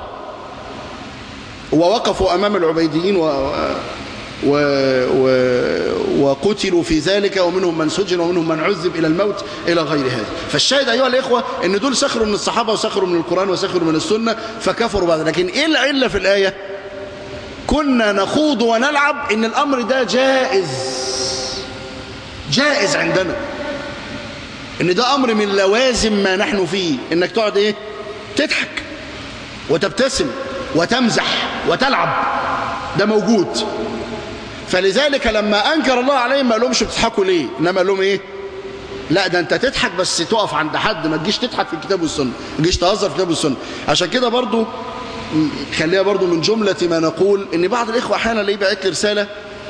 ووقفوا امام العبيديين و... و... و... وقتلوا في ذلك ومنهم من سجن ومنهم من عذب إلى الموت إلى غير هذا فالشاهد أيها الإخوة أن دول سخروا من الصحابة وسخروا من القرآن وسخروا من السنة فكفروا بعد لكن إيه العلة في الآية كنا نخوض ونلعب إن الأمر ده جائز جائز عندنا إن ده أمر من لوازم ما نحن فيه إنك تقعد إيه تضحك وتبتسم وتمزح وتلعب ده موجود فلذلك لما أنكر الله عليهم ما قال لهمش بتضحكوا ليه إنما قال لهم إيه لا ده أنت تضحك بس تقف عند حد ما تجيش تضحك في الكتاب والسنة ما تجيش تهزر في الكتاب والسنة عشان كده برضو خليها برضو من جملة ما نقول إن بعض الإخوة أحيانا ليه بعت لي رسالة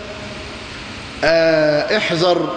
آه احذر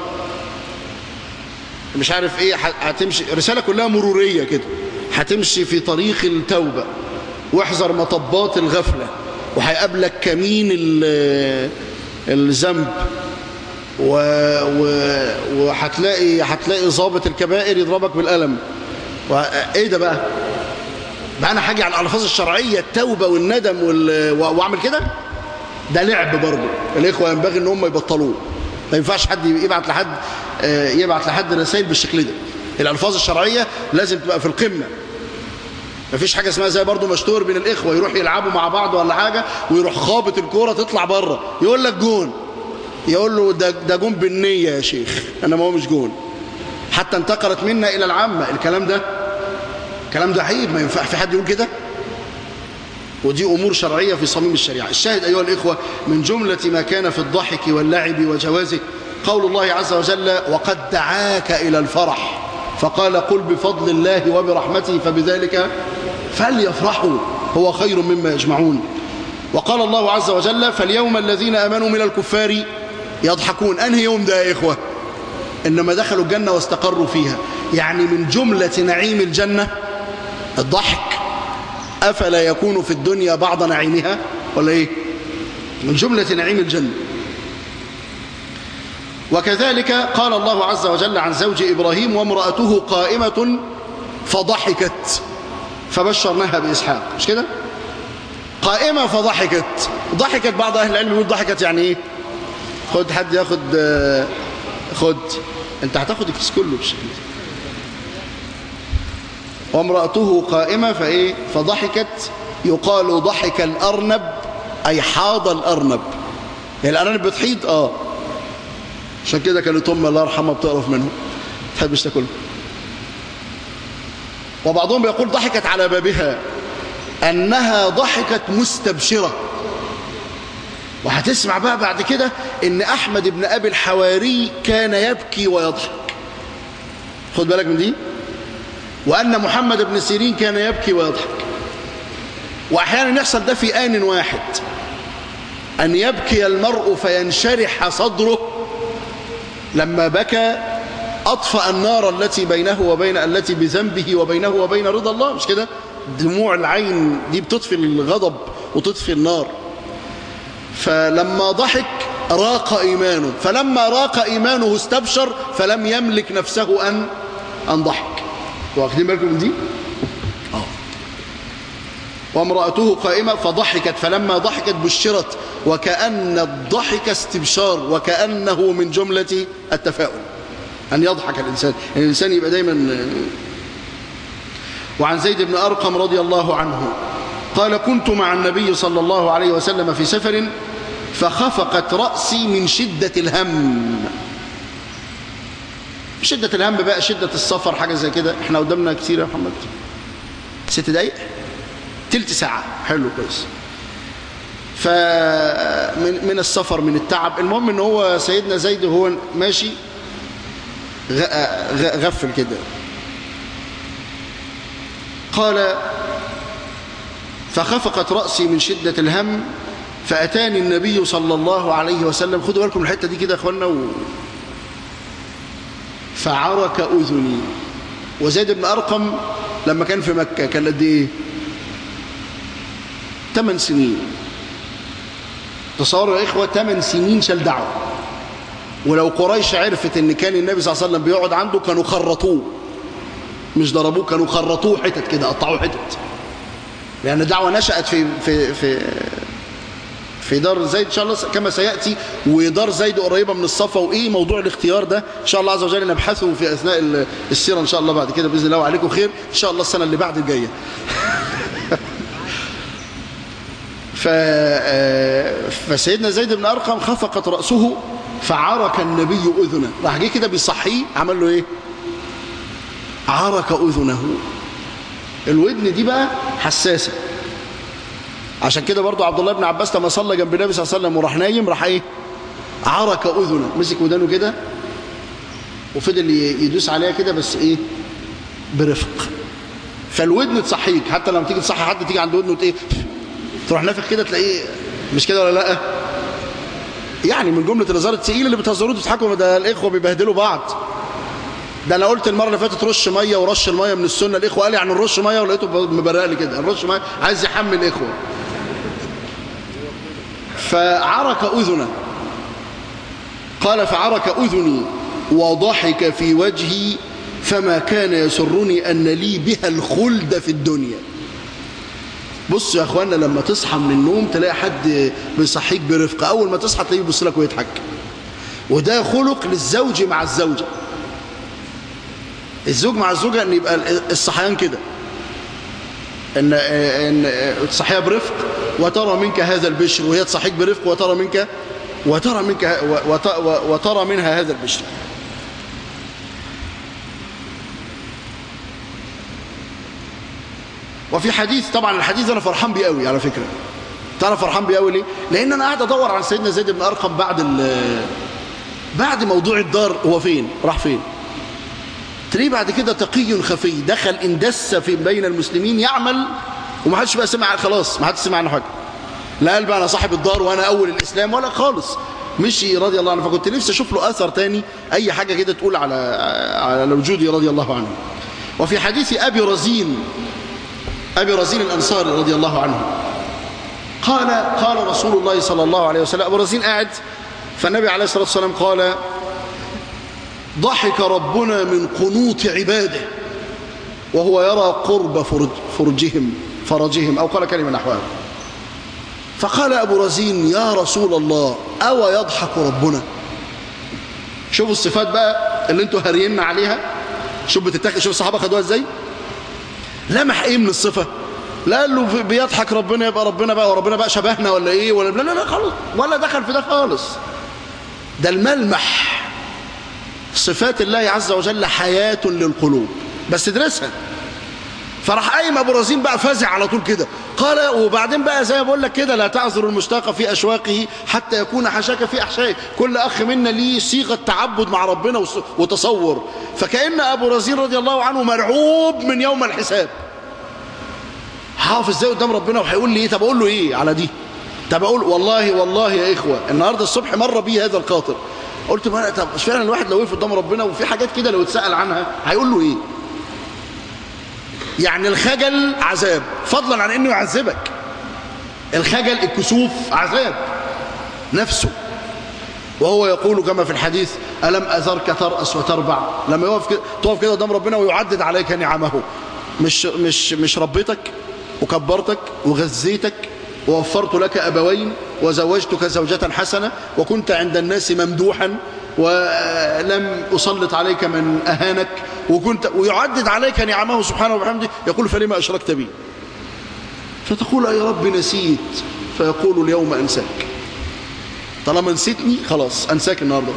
مش عارف ايه هتمشي رسالة كلها مرورية كده هتمشي في طريق التوبة واحذر مطبات الغفلة وهيقابلك كمين الذنب و... و... وهتلاقي هتلاقي ضابط الكبائر يضربك بالقلم و... ايه ده بقى بقى انا حاجي على الالفاظ الشرعيه التوبه والندم وال... واعمل كده ده لعب برضه الاخوه ينبغي ان هم يبطلوه ما ينفعش حد يبعت لحد يبعت لحد رسائل بالشكل ده الالفاظ الشرعيه لازم تبقى في القمه مفيش حاجة اسمها زي برضو مشتور بين الإخوة يروح يلعبوا مع بعض ولا حاجة ويروح خابط الكورة تطلع بره يقول لك جون يقول له ده, ده جون بالنية يا شيخ أنا ما هو مش جون حتى انتقلت منا إلى العامة الكلام ده الكلام ده عيب ما ينفع في حد يقول كده ودي أمور شرعية في صميم الشريعة الشاهد أيها الإخوة من جملة ما كان في الضحك واللعب وجوازه قول الله عز وجل وقد دعاك إلى الفرح فقال قل بفضل الله وبرحمته فبذلك فليفرحوا هو خير مما يجمعون وقال الله عز وجل فاليوم الذين أمنوا من الكفار يضحكون أنهي يوم ده يا إخوة إنما دخلوا الجنة واستقروا فيها يعني من جملة نعيم الجنة الضحك أفلا يكون في الدنيا بعض نعيمها ولا إيه من جملة نعيم الجنة وكذلك قال الله عز وجل عن زوج إبراهيم وامرأته قائمة فضحكت فبشرناها بإسحاق مش كده قائمة فضحكت ضحكت بعض أهل العلم يقول ضحكت يعني إيه خد حد ياخد خد انت هتاخد الكيس كله بالشكل ده وامرأته قائمة فإيه فضحكت يقال ضحك الأرنب أي حاض الأرنب يعني الأرنب بتحيض آه عشان كده كانت أم الله يرحمها بتقرف منه تحبش تاكله وبعضهم بيقول ضحكت على بابها أنها ضحكت مستبشرة وهتسمع بقى بعد كده ان أحمد بن أبي الحواري كان يبكي ويضحك خد بالك من دي وأن محمد بن سيرين كان يبكي ويضحك وأحيانا يحصل ده في آن واحد أن يبكي المرء فينشرح صدره لما بكى أطفأ النار التي بينه وبين التي بذنبه وبينه وبين رضا الله مش كده دموع العين دي بتطفي الغضب وتطفي النار فلما ضحك راق إيمانه فلما راق إيمانه استبشر فلم يملك نفسه أن أن ضحك واخدين بالكم من دي آه. وامرأته قائمة فضحكت فلما ضحكت بشرت وكأن الضحك استبشار وكأنه من جملة التفاؤل أن يضحك الإنسان يعني الإنسان يبقى دايما وعن زيد بن أرقم رضي الله عنه قال كنت مع النبي صلى الله عليه وسلم في سفر فخفقت رأسي من شدة الهم شدة الهم بقى شدة السفر حاجة زي كده احنا قدامنا كتير يا محمد ست دقايق تلت ساعة حلو كويس فمن من السفر من التعب المهم ان هو سيدنا زيد وهو ماشي غفل كده قال فخفقت رأسي من شدة الهم فأتاني النبي صلى الله عليه وسلم خدوا بالكم الحتة دي كده يا اخوانا و... فعرك أذني وزيد بن أرقم لما كان في مكة كان قد إيه ثمان سنين تصوروا يا إخوة ثمان سنين شال دعوة ولو قريش عرفت ان كان النبي صلى الله عليه وسلم بيقعد عنده كانوا خرطوه مش ضربوه كانوا خرطوه حتت كده قطعوه حتت لان الدعوه نشات في في في في دار زيد ان شاء الله كما سياتي ودار زيد قريبه من الصفا وايه موضوع الاختيار ده ان شاء الله عز وجل نبحثه في اثناء السيره ان شاء الله بعد كده باذن الله وعليكم خير ان شاء الله السنه اللي بعد الجايه ف فسيدنا زيد بن ارقم خفقت راسه فعرك النبي أذنه راح جه كده بيصحيه عمل له ايه عرك أذنه الودن دي بقى حساسة عشان كده برضو عبد الله بن عباس لما صلى جنب النبي صلى الله عليه وسلم وراح نايم راح ايه عرك أذنه مسك ودانه كده وفضل يدوس عليها كده بس ايه برفق فالودن تصحيك حتى لما تيجي تصحي حد تيجي عند ودنه ايه تروح نافخ كده تلاقيه مش كده ولا لا يعني من جملة الهزار التقيل اللي بتهزروه تضحكوا ده الإخوة بيبهدلوا بعض ده أنا قلت المرة اللي فاتت رش مية ورش المية من السنة الإخوة قال يعني نرش مية ولقيته مبرق لي كده نرش مية عايز يحمل الإخوة فعرك أذنه قال فعرك أذني وضحك في وجهي فما كان يسرني أن لي بها الخلد في الدنيا بص يا اخوانا لما تصحى من النوم تلاقي حد بيصحيك برفق اول ما تصحى تلاقيه يبص لك ويضحك وده خلق للزوج مع الزوجه الزوج مع الزوجه ان يبقى الصحيان كده ان ان تصحيها برفق وترى منك هذا البشر وهي تصحيك برفق وترى منك وترى منك وترى منها هذا البشر وفي حديث طبعا الحديث انا فرحان بيه قوي على فكره تعرف فرحان بيه قوي ليه لان انا قاعد ادور عن سيدنا زيد بن ارقم بعد بعد موضوع الدار هو فين راح فين تلاقيه بعد كده تقي خفي دخل اندس في بين المسلمين يعمل وما حدش بقى سمع خلاص ما حدش سمع عنه حاجه لا قال بقى انا صاحب الدار وانا اول الاسلام ولا خالص مشي رضي الله عنه فكنت نفسي اشوف له اثر تاني اي حاجه كده تقول على على وجودي رضي الله عنه وفي حديث ابي رزين أبي رزين الأنصاري رضي الله عنه قال قال رسول الله صلى الله عليه وسلم أبو رزين قاعد فالنبي عليه الصلاة والسلام قال ضحك ربنا من قنوط عباده وهو يرى قرب فرج فرجهم فرجهم أو قال كلمة نحوها فقال أبو رزين يا رسول الله أو يضحك ربنا شوفوا الصفات بقى اللي انتوا هرينا عليها شوف بتتاخد شوف الصحابة خدوها ازاي لمح ايه من الصفة لا قال له بيضحك ربنا يبقى ربنا بقى وربنا بقى شبهنا ولا ايه ولا لا لا لا خالص ولا دخل في ده خالص ده الملمح صفات الله عز وجل حياة للقلوب بس ادرسها فراح قايم ابو رزين بقى فازع على طول كده قال وبعدين بقى زي ما بقول لك كده لا تعذر المشتاق في اشواقه حتى يكون حشاك في احشائه كل اخ منا ليه صيغه تعبد مع ربنا وتصور فكأن ابو رزين رضي الله عنه مرعوب من يوم الحساب حافظ ازاي قدام ربنا وهيقول لي ايه طب اقول له ايه على دي طب اقول والله والله يا اخوه النهارده الصبح مر بي هذا القاطر قلت ما طب مش فعلا الواحد لو وقف قدام ربنا وفي حاجات كده لو اتسال عنها هيقول له ايه يعني الخجل عذاب فضلا عن انه يعذبك الخجل الكسوف عذاب نفسه وهو يقول كما في الحديث ألم أذرك ترأس وتربع لما يقف كده تقف كده قدام ربنا ويعدد عليك نعمه مش مش مش ربيتك وكبرتك وغذيتك ووفرت لك أبوين وزوجتك زوجة حسنة وكنت عند الناس ممدوحا ولم أسلط عليك من أهانك وكنت ويعدد عليك نعمه سبحانه وبحمده يقول فلما أشركت بي فتقول يا رب نسيت فيقول اليوم أنساك طالما نسيتني خلاص أنساك النهاردة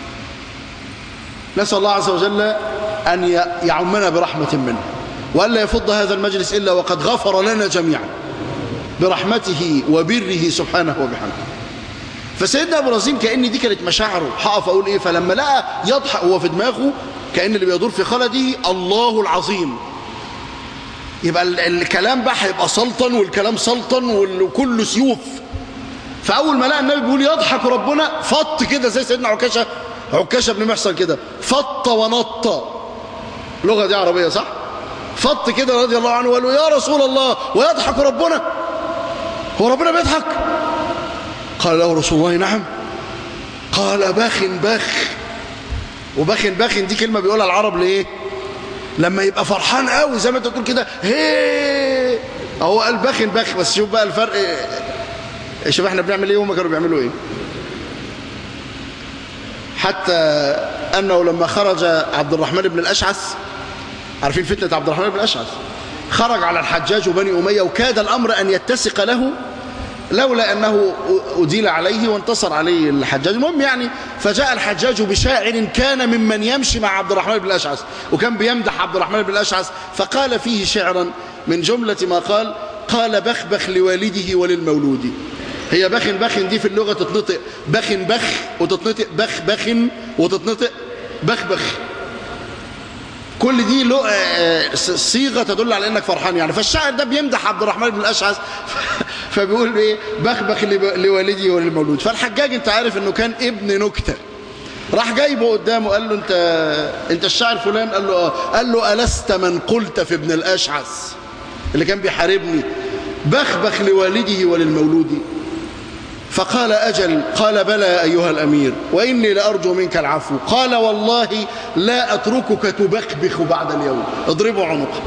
نسأل الله عز وجل أن يعمنا برحمة منه وألا يفض هذا المجلس إلا وقد غفر لنا جميعا برحمته وبره سبحانه وبحمده فسيدنا ابو رزين كأن دي كانت مشاعره هقف أقول إيه فلما لقى يضحك هو في دماغه كأن اللي بيدور في خلده الله العظيم يبقى الكلام بقى هيبقى سلطن والكلام سلطن وكله سيوف فأول ما لقى النبي بيقول يضحك ربنا فط كده زي سيدنا عكاشة عكاشة بن محصن كده فط ونط اللغة دي عربية صح؟ فط كده رضي الله عنه وقال له يا رسول الله ويضحك ربنا هو ربنا بيضحك قال له رسول الله نعم قال باخ باخ وباخ باخ دي كلمة بيقولها العرب ليه لما يبقى فرحان قوي زي ما انت تقول كده هي هو قال باخ باخ بس شوف بقى الفرق شوف احنا بنعمل ايه وهم كانوا بيعملوا ايه حتى انه لما خرج عبد الرحمن بن الاشعث عارفين فتنة عبد الرحمن بن الاشعث خرج على الحجاج وبني اميه وكاد الامر ان يتسق له لولا أنه أديل عليه وانتصر عليه الحجاج المهم يعني فجاء الحجاج بشاعر كان ممن يمشي مع عبد الرحمن بن الأشعث وكان بيمدح عبد الرحمن بن الأشعث فقال فيه شعرا من جملة ما قال قال بخبخ لوالده وللمولود هي بخ بخ دي في اللغة تتنطق بخ بخ وتتنطق بخ بخ وتتنطق بخ بخ كل دي صيغة تدل على انك فرحان يعني فالشاعر ده بيمدح عبد الرحمن بن الاشعث فبيقول ايه بخبخ لوالدي وللمولود فالحجاج انت عارف انه كان ابن نكتة راح جايبه قدامه قال له انت انت الشاعر فلان قال له اه قال له ألست من قلت في ابن الاشعث اللي كان بيحاربني بخبخ لوالده وللمولود فقال أجل قال بلى أيها الأمير وإني لأرجو منك العفو قال والله لا أتركك تبخبخ بعد اليوم اضربوا عنقه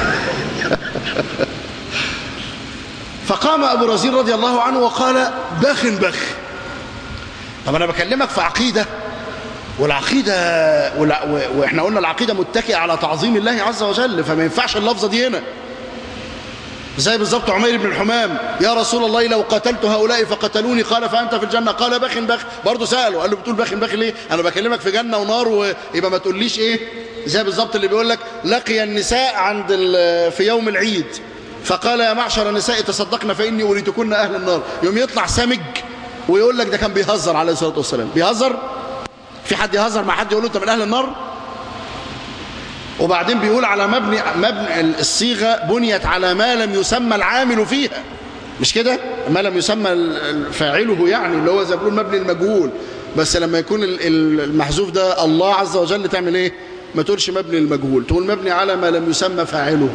فقام أبو رزين رضي الله عنه وقال بخ بخ طب أنا بكلمك في عقيدة والعقيدة وإحنا قلنا العقيدة متكئة على تعظيم الله عز وجل فما ينفعش اللفظة دي هنا زي بالظبط عمير بن الحمام يا رسول الله لو قتلت هؤلاء فقتلوني قال فأنت في الجنة قال بخ بخ برضه سأله قال له بتقول بخ بخ ليه أنا بكلمك في جنة ونار ويبقى ما تقوليش إيه زي بالظبط اللي بيقول لك لقي النساء عند في يوم العيد فقال يا معشر النساء تصدقنا فإني أريدكن أهل النار يوم يطلع سمج ويقول لك ده كان بيهزر عليه الصلاة والسلام بيهزر في حد يهزر مع حد يقول له أنت من أهل النار وبعدين بيقول على مبني مبني الصيغة بنيت على ما لم يسمى العامل فيها مش كده ما لم يسمى فاعله يعني اللي هو زي بيقول مبني المجهول بس لما يكون المحذوف ده الله عز وجل تعمل ايه ما تقولش مبني المجهول تقول مبني على ما لم يسمى فاعله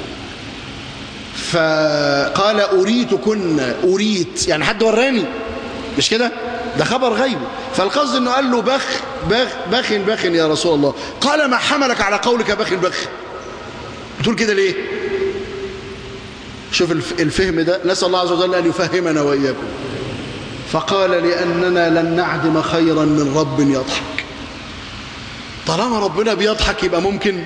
فقال أريتكن أريت يعني حد وراني مش كده ده خبر غيبي فالقصد انه قال له بخ بخ بخ بخ يا رسول الله قال ما حملك على قولك بخ بخ بتقول كده ليه شوف الفهم ده نسأل الله عز وجل أن يفهمنا وإياكم فقال لأننا لن نعدم خيرا من رب يضحك طالما ربنا بيضحك يبقى ممكن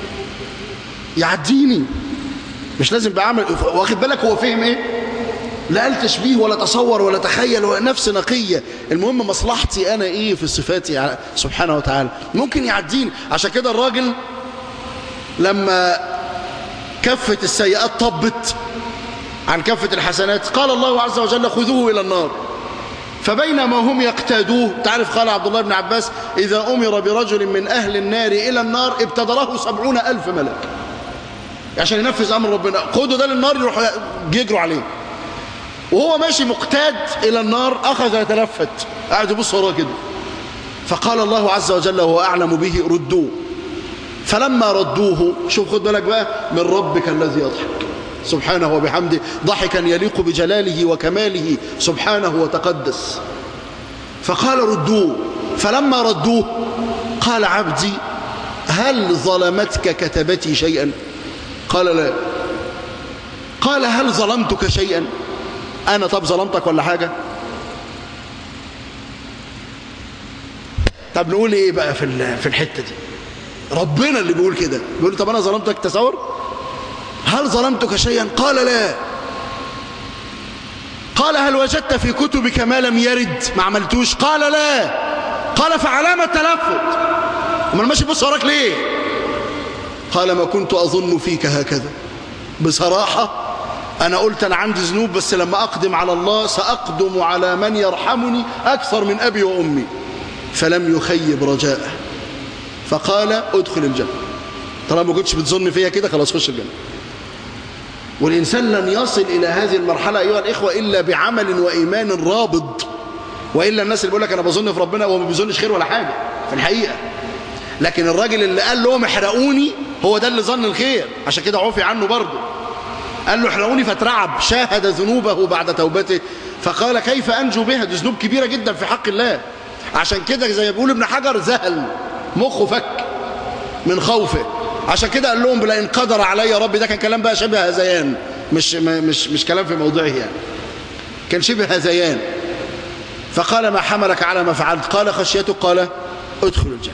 يعديني مش لازم بعمل واخد بالك هو فهم ايه لا قال تشبيه ولا تصور ولا تخيل ولا نفس نقية المهم مصلحتي أنا إيه في صفاتي سبحانه وتعالى ممكن يعديني عشان كده الراجل لما كفة السيئات طبت عن كفة الحسنات قال الله عز وجل خذوه إلى النار فبينما هم يقتادوه تعرف قال عبد الله بن عباس إذا أمر برجل من أهل النار إلى النار ابتدره سبعون ألف ملك عشان ينفذ أمر ربنا خذوا ده للنار يروحوا يجروا عليه وهو ماشي مقتاد إلى النار أخذ يتلفت قاعد يبص وراه كده فقال الله عز وجل وهو أعلم به ردوه فلما ردوه شوف خد بالك بقى من ربك الذي يضحك سبحانه وبحمده ضحكا يليق بجلاله وكماله سبحانه وتقدس فقال ردوه فلما ردوه قال عبدي هل ظلمتك كتبتي شيئا قال لا قال هل ظلمتك شيئا أنا طب ظلمتك ولا حاجة طب نقول إيه بقى في في الحتة دي ربنا اللي بيقول كده بيقول طب أنا ظلمتك تصور هل ظلمتك شيئا قال لا قال هل وجدت في كتبك ما لم يرد ما عملتوش قال لا قال فعلامة تلفت امال ماشي بص وراك ليه قال ما كنت أظن فيك هكذا بصراحة أنا قلت أنا عندي ذنوب بس لما أقدم على الله سأقدم على من يرحمني أكثر من أبي وأمي فلم يخيب رجاءه فقال ادخل الجنة طالما ما كنتش بتظن فيا كده خلاص خش الجنة والإنسان لن يصل إلى هذه المرحلة أيها الإخوة إلا بعمل وإيمان رابض وإلا الناس اللي بيقول لك أنا بظن في ربنا وما بيظنش خير ولا حاجة في الحقيقة لكن الراجل اللي قال لهم احرقوني هو ده اللي ظن الخير عشان كده عفي عنه برضه قال له احرقوني فترعب شاهد ذنوبه بعد توبته فقال كيف أنجو بها دي ذنوب كبيرة جدا في حق الله عشان كده زي ما بيقول ابن حجر ذهل مخه فك من خوفه عشان كده قال لهم بلا إن قدر علي ربي ده كان كلام بقى شبه هذيان مش, مش, مش كلام في موضعه يعني كان شبه هذيان فقال ما حملك على ما فعلت قال خشيتك قال ادخل الجنة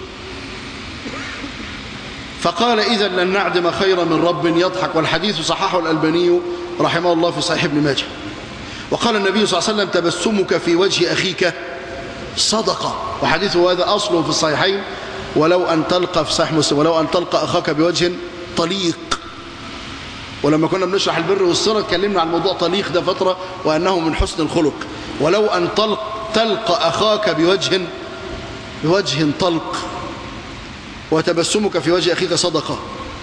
فقال إذا لن نعدم خيرا من رب يضحك والحديث صححه الألباني رحمه الله في صحيح ابن ماجه وقال النبي صلى الله عليه وسلم تبسمك في وجه أخيك صدقة وحديثه هذا أصل في الصحيحين ولو أن تلقى في صحيح مسلم ولو أن تلقى أخاك بوجه طليق ولما كنا بنشرح البر والصلة اتكلمنا عن موضوع طليق ده فترة وأنه من حسن الخلق ولو أن تلق تلقى أخاك بوجه بوجه طلق وتبسمك في وجه أخيك صدقة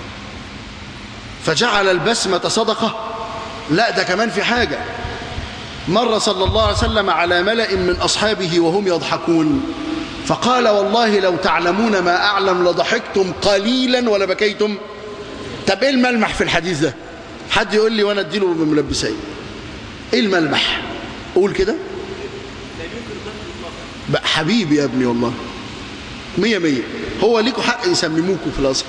فجعل البسمة صدقة لا ده كمان في حاجة مر صلى الله عليه وسلم على ملأ من أصحابه وهم يضحكون فقال والله لو تعلمون ما أعلم لضحكتم قليلا ولا بكيتم طب إيه الملمح في الحديث ده حد يقول لي وأنا أديله بملبسين إيه الملمح قول كده بقى حبيبي يا ابني والله مية مية هو ليكوا حق يسمموكوا في الأصل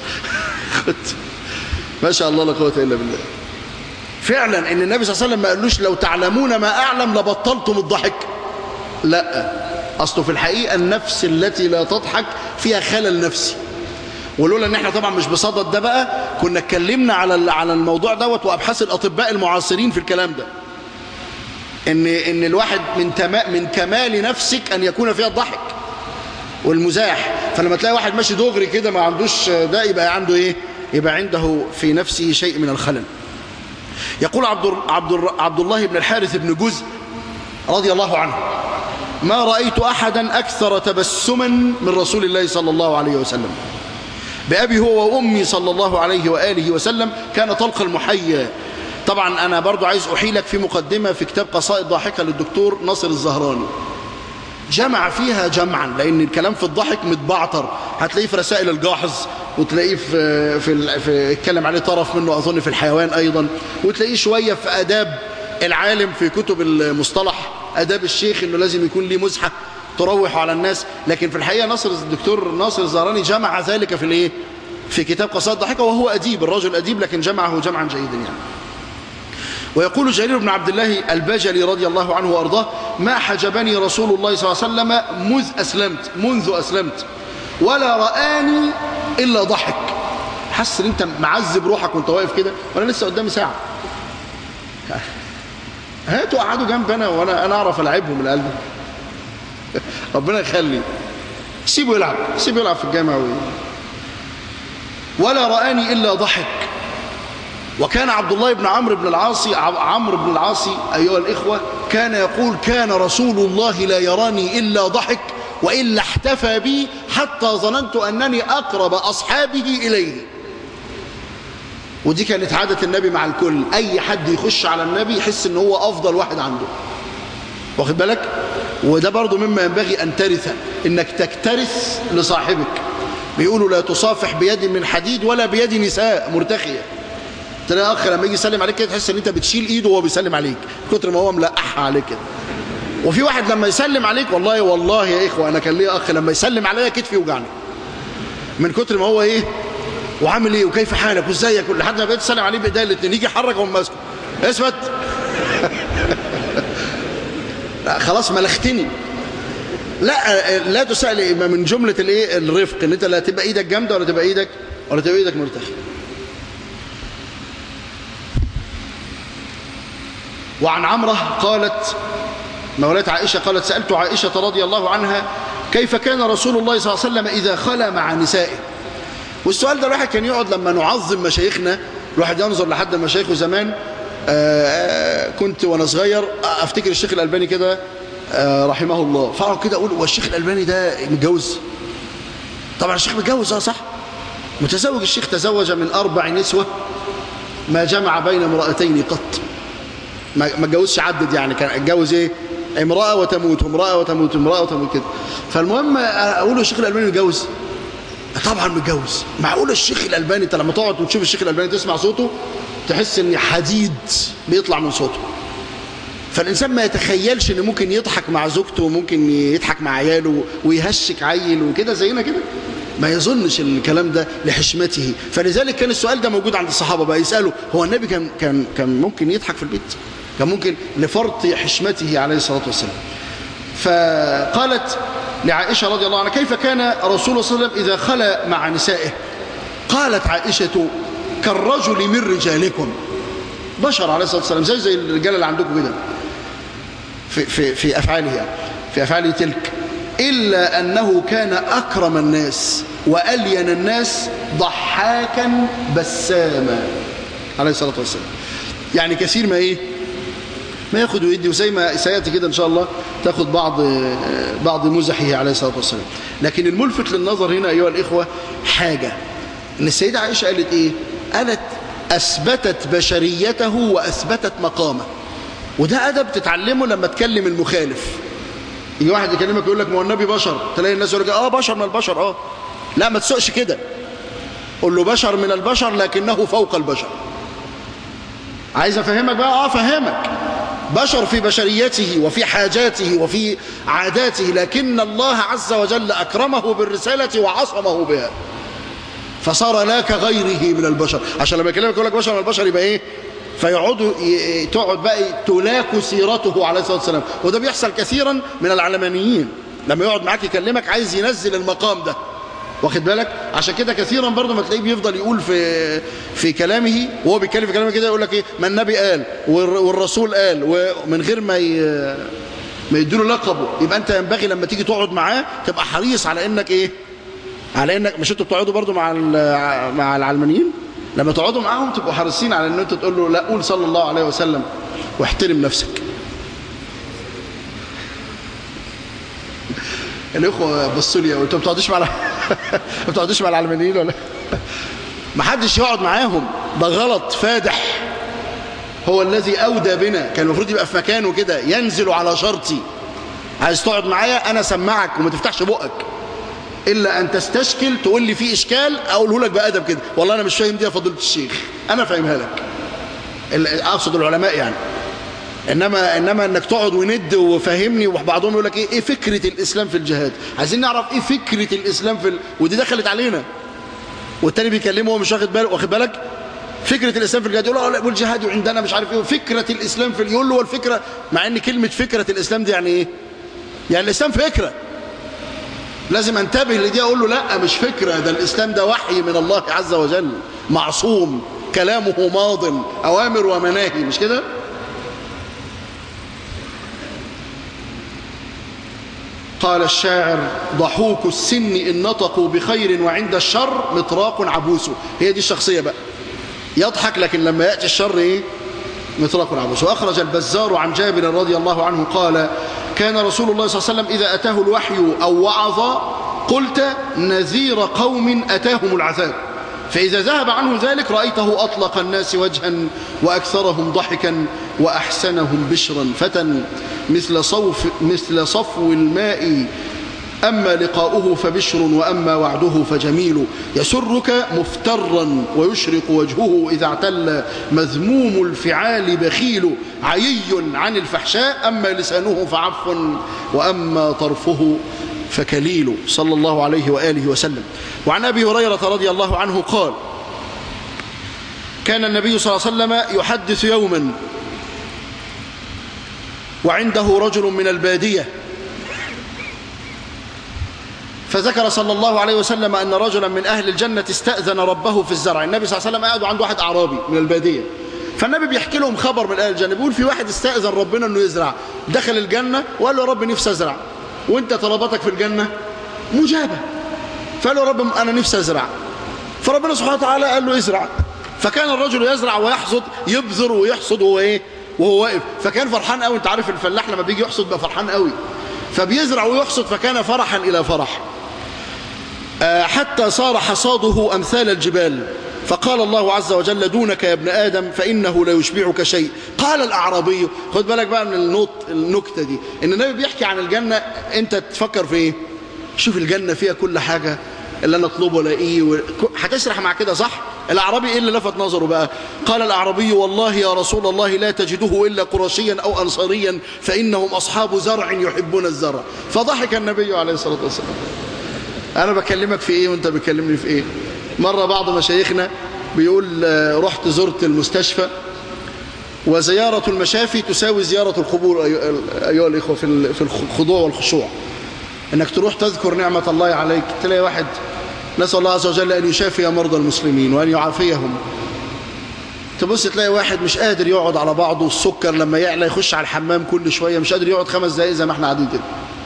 ما شاء الله لا قوة إلا بالله فعلا ان النبي صلى الله عليه وسلم ما قالوش لو تعلمون ما أعلم لبطلتم الضحك لا أصله في الحقيقة النفس التي لا تضحك فيها خلل نفسي ولولا ان احنا طبعا مش بصدد ده بقى كنا اتكلمنا على على الموضوع دوت وابحاث الاطباء المعاصرين في الكلام ده ان ان الواحد من تما من كمال نفسك ان يكون فيها الضحك والمزاح فلما تلاقي واحد ماشي دغري كده ما عندوش ده يبقى عنده ايه يبقى عنده في نفسه شيء من الخلل يقول عبد عبد عبد الله بن الحارث بن جزء رضي الله عنه ما رأيت أحدا أكثر تبسما من رسول الله صلى الله عليه وسلم بأبي هو وأمي صلى الله عليه وآله وسلم كان طلق المحيا طبعا أنا برضو عايز أحيلك في مقدمة في كتاب قصائد ضاحكة للدكتور ناصر الزهراني جمع فيها جمعا لأن الكلام في الضحك متبعتر هتلاقيه في رسائل الجاحظ وتلاقيه في في في اتكلم عليه طرف منه أظن في الحيوان أيضا وتلاقيه شوية في آداب العالم في كتب المصطلح آداب الشيخ إنه لازم يكون ليه مزحة تروح على الناس لكن في الحقيقة ناصر الدكتور ناصر الزهراني جمع ذلك في الايه في كتاب قصائد ضحكة وهو أديب الرجل أديب لكن جمعه جمعا جيدا يعني ويقول جرير بن عبد الله البجلي رضي الله عنه وأرضاه ما حجبني رسول الله صلى الله عليه وسلم مذ أسلمت منذ أسلمت ولا رآني إلا ضحك حس ان انت معذب روحك وانت واقف كده وانا لسه قدامي ساعة هاتوا قعدوا جنب انا وانا انا اعرف العبهم من قلبي ربنا يخلي سيبه يلعب سيبه يلعب في الجامعة و... ولا رآني إلا ضحك وكان عبد الله بن عمرو بن العاصي عمرو بن العاصي أيها الإخوة كان يقول كان رسول الله لا يراني إلا ضحك وإلا احتفى بي حتى ظننت أنني أقرب أصحابه إليه ودي كانت عادة النبي مع الكل أي حد يخش على النبي يحس ان هو أفضل واحد عنده واخد بالك وده برضو مما ينبغي أن ترث إنك تكترث لصاحبك بيقولوا لا تصافح بيد من حديد ولا بيد نساء مرتخية تلاقي أخ لما يجي يسلم عليك كده تحس إن أنت بتشيل إيده وهو بيسلم عليك كتر ما هو ملقحها عليك كده وفي واحد لما يسلم عليك والله والله يا إخوة أنا كان لي أخ لما يسلم عليا كتفي يوجعني من كتر ما هو إيه وعامل إيه وكيف حالك وإزيك لحد ما بقيت تسلم عليه بإيديا الاثنين يجي يحرك وهم ماسكه اثبت لا خلاص ملختني لا لا تسأل من جملة الايه الرفق ان انت لا تبقى ايدك جامدة ولا تبقى ايدك ولا تبقى ايدك مرتخية وعن عمرة قالت مولاة عائشة قالت سألت عائشة رضي الله عنها كيف كان رسول الله صلى الله عليه وسلم إذا خلى مع نسائه والسؤال ده الواحد كان يقعد لما نعظم مشايخنا الواحد ينظر لحد مشايخه زمان آآ كنت وانا صغير افتكر الشيخ الألباني كده رحمه الله فاقعد كده اقول هو الشيخ الألباني ده متجوز طبعا الشيخ متجوز اه صح متزوج الشيخ تزوج من أربع نسوة ما جمع بين امرأتين قط ما اتجوزش عدد يعني كان اتجوز ايه امرأة وتموت وامرأة وتموت امرأة وتموت كده فالمهم اقول الشيخ الألباني متجوز طبعا متجوز معقول الشيخ الألباني انت لما تقعد وتشوف الشيخ الألباني تسمع صوته تحس ان حديد بيطلع من صوته فالإنسان ما يتخيلش ان ممكن يضحك مع زوجته وممكن يضحك مع عياله ويهشك عيل وكده زينا كده ما يظنش الكلام ده لحشمته فلذلك كان السؤال ده موجود عند الصحابة بقى يسألوا هو النبي كان, كان, كان ممكن يضحك في البيت كان ممكن لفرط حشمته عليه الصلاة والسلام فقالت لعائشة رضي الله عنها كيف كان رسول الله صلى الله عليه وسلم إذا خلى مع نسائه قالت عائشة كالرجل من رجالكم بشر عليه الصلاة والسلام زي زي الرجال اللي عندكم كده في, في, في أفعاله في أفعاله تلك إلا أنه كان أكرم الناس وألين الناس ضحاكا بساما عليه الصلاة والسلام يعني كثير ما إيه ما ياخد ويدي وزي ما سيأتي كده إن شاء الله تاخد بعض بعض مزحه عليه الصلاة والسلام لكن الملفت للنظر هنا أيها الإخوة حاجة إن السيدة عائشة قالت إيه قالت أثبتت بشريته وأثبتت مقامه وده أدب تتعلمه لما تكلم المخالف يجي واحد يكلمك يقول لك ما هو النبي بشر تلاقي الناس يقول لك اه بشر من البشر اه لا ما تسوقش كده قول له بشر من البشر لكنه فوق البشر عايز افهمك بقى اه افهمك بشر في بشريته وفي حاجاته وفي عاداته لكن الله عز وجل أكرمه بالرسالة وعصمه بها فصار لا كغيره من البشر عشان لما يكلمك يقول لك بشر من البشر يبقى ايه فيقعدوا تقعد بقى تلاك سيرته عليه الصلاة والسلام وده بيحصل كثيرا من العلمانيين لما يقعد معاك يكلمك عايز ينزل المقام ده واخد بالك عشان كده كثيرا برضه ما تلاقيه بيفضل يقول في في كلامه وهو بيتكلم في كلامه كده يقول لك ايه ما النبي قال والرسول قال ومن غير ما ي... ما يديله لقبه يبقى انت ينبغي لما تيجي تقعد معاه تبقى حريص على انك ايه على انك مش انتوا بتقعدوا برضه مع مع العلمانيين لما تقعدوا معاهم تبقوا حريصين على ان انت تقول له لا قول صلى الله عليه وسلم واحترم نفسك الاخوه بصوا لي انتوا ما بتقعدوش مع ما بتقعدوش مع العلمانيين ولا ما حدش يقعد معاهم ده غلط فادح هو الذي اودى بنا كان المفروض يبقى في مكانه كده ينزل على شرطي عايز تقعد معايا انا سمعك وما تفتحش بقك الا ان تستشكل تقول لي في اشكال اقوله لك بادب كده والله انا مش فاهم دي يا فضيله الشيخ انا فاهمها لك اقصد العلماء يعني انما انما انك تقعد وند وفهمني وبعضهم يقول لك ايه ايه فكره الاسلام في الجهاد عايزين نعرف ايه فكره الاسلام في ال... ودي دخلت علينا والتاني بيكلمه وهو مش واخد باله واخد بالك فكره الاسلام في الجهاد يقول له والجهاد عندنا مش عارف ايه فكره الاسلام في يقول له والفكره مع ان كلمه فكره الاسلام دي يعني ايه يعني الاسلام فكره لازم انتبه لدي اقول له لا مش فكره ده الاسلام ده وحي من الله عز وجل معصوم كلامه ماض اوامر ومناهي مش كده قال الشاعر ضحوك السن إن نطقوا بخير وعند الشر مطراق عبوس هي دي الشخصية بقى يضحك لكن لما يأتي الشر إيه مطراق عبوس وأخرج البزار عن جابر رضي الله عنه قال كان رسول الله صلى الله عليه وسلم إذا أتاه الوحي أو وعظ قلت نذير قوم أتاهم العذاب فإذا ذهب عنه ذلك رأيته أطلق الناس وجها وأكثرهم ضحكا وأحسنهم بشرا فتى مثل, صوف مثل صفو الماء أما لقاؤه فبشر وأما وعده فجميل يسرك مفترا ويشرق وجهه إذا اعتل مذموم الفعال بخيل عيي عن الفحشاء أما لسانه فعف وأما طرفه فكليل صلى الله عليه وآله وسلم وعن أبي هريرة رضي الله عنه قال كان النبي صلى الله عليه وسلم يحدث يوما وعنده رجل من البادية فذكر صلى الله عليه وسلم أن رجلا من أهل الجنة استأذن ربه في الزرع النبي صلى الله عليه وسلم قاعد وعنده واحد أعرابي من البادية فالنبي بيحكي لهم خبر من أهل الجنة بيقول في واحد استأذن ربنا أنه يزرع دخل الجنة وقال له يا رب نفسي أزرع وانت طلباتك في الجنة مجابة فقال له يا رب أنا نفسي أزرع فربنا سبحانه وتعالى قال له ازرع فكان الرجل يزرع ويحصد يبذر ويحصد وهو ايه وهو واقف فكان فرحان قوي انت عارف الفلاح لما بيجي يحصد بقى فرحان قوي فبيزرع ويحصد فكان فرحا إلى فرح حتى صار حصاده أمثال الجبال فقال الله عز وجل دونك يا ابن آدم فإنه لا يشبعك شيء قال الأعرابي خد بالك بقى من النوت النكتة دي إن النبي بيحكي عن الجنة أنت تفكر في إيه شوف الجنة فيها كل حاجة اللي أنا أطلبه الاقيه و... هتسرح مع كده صح الأعرابي إيه اللي لفت نظره بقى قال الأعرابي والله يا رسول الله لا تجده إلا قرشيا أو أنصاريا فإنهم أصحاب زرع يحبون الزرع فضحك النبي عليه الصلاة والسلام أنا بكلمك في إيه وأنت بتكلمني في إيه مرة بعض مشايخنا بيقول رحت زرت المستشفى وزيارة المشافي تساوي زيارة القبور أيها الإخوة في الخضوع والخشوع أنك تروح تذكر نعمة الله عليك تلاقي واحد نسأل الله عز وجل أن يشافي مرضى المسلمين وأن يعافيهم تبص تلاقي واحد مش قادر يقعد على بعضه السكر لما يعلى يخش على الحمام كل شوية مش قادر يقعد خمس دقايق زي ما احنا قاعدين كده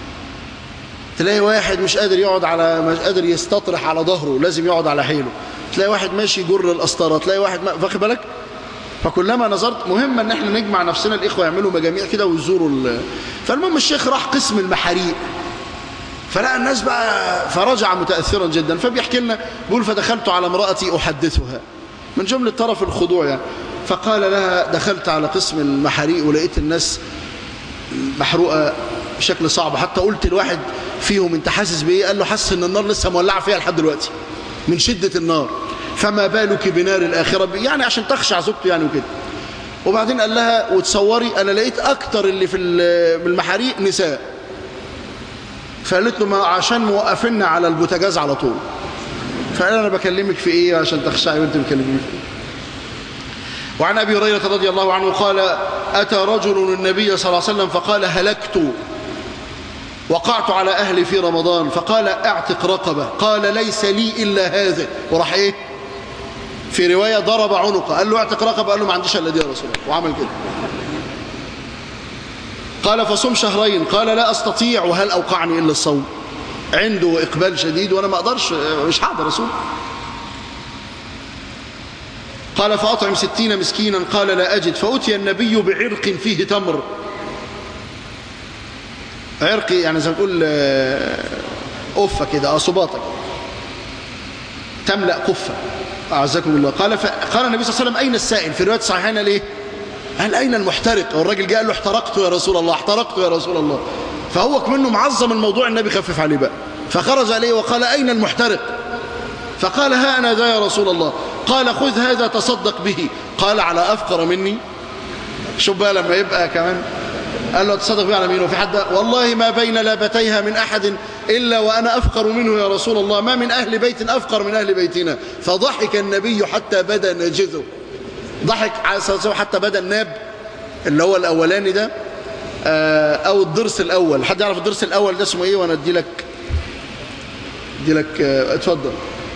تلاقي واحد مش قادر يقعد على مش قادر يستطرح على ظهره لازم يقعد على حيله تلاقي واحد ماشي يجر القسطره تلاقي واحد ما... واخد بالك فكلما نظرت مهم ان احنا نجمع نفسنا الاخوه يعملوا مجاميع كده ويزوروا ال... فالمهم الشيخ راح قسم المحاريق فلقى الناس بقى فرجع متاثرا جدا فبيحكي لنا بيقول فدخلت على امراتي احدثها من جمله طرف الخضوع يعني فقال لها دخلت على قسم المحاريق ولقيت الناس محروقه بشكل صعب حتى قلت لواحد فيهم انت حاسس بايه قال له حاسس ان النار لسه مولعه فيها لحد دلوقتي من شده النار فما بالك بنار الاخره يعني عشان تخشع زوجته يعني وكده وبعدين قال لها وتصوري انا لقيت اكتر اللي في المحاريق نساء فقالت له ما عشان موقفنا على البوتاجاز على طول فقال انا بكلمك في ايه عشان تخشعي وانت بتكلمني في ايه وعن أبي هريرة رضي الله عنه قال أتى رجل النبي صلى الله عليه وسلم فقال هلكت وقعت على أهلي في رمضان فقال اعتق رقبة قال ليس لي إلا هذا وراح إيه في رواية ضرب عنقه قال له اعتق رقبة قال له ما عنديش إلا دي يا رسول الله وعمل كده قال فصم شهرين قال لا أستطيع وهل أوقعني إلا الصوم عنده إقبال شديد وأنا ما أقدرش مش هقدر رسول قال فأطعم ستين مسكينا قال لا أجد فأتي النبي بعرق فيه تمر عرق يعني زي ما تقول قفة كده أصباطة تملأ قفة أعزكم الله قال قال النبي صلى الله عليه وسلم أين السائل في رواية صحيحين ليه قال أين المحترق والراجل جاء قال له احترقت يا رسول الله احترقت يا رسول الله فهو كمنه معظم الموضوع النبي خفف عليه بقى فخرج عليه وقال أين المحترق فقال ها أنا ذا يا رسول الله قال خذ هذا تصدق به قال على أفقر مني شوف بقى لما يبقى كمان قال له تصدق به على مين وفي حد والله ما بين لابتيها من أحد إلا وأنا أفقر منه يا رسول الله ما من أهل بيت أفقر من أهل بيتنا فضحك النبي حتى بدا نجذه ضحك حتى بدا الناب اللي هو الأولاني ده أو الضرس الأول حد يعرف الضرس الأول ده اسمه إيه وأنا أدي لك أدي لك اتفضل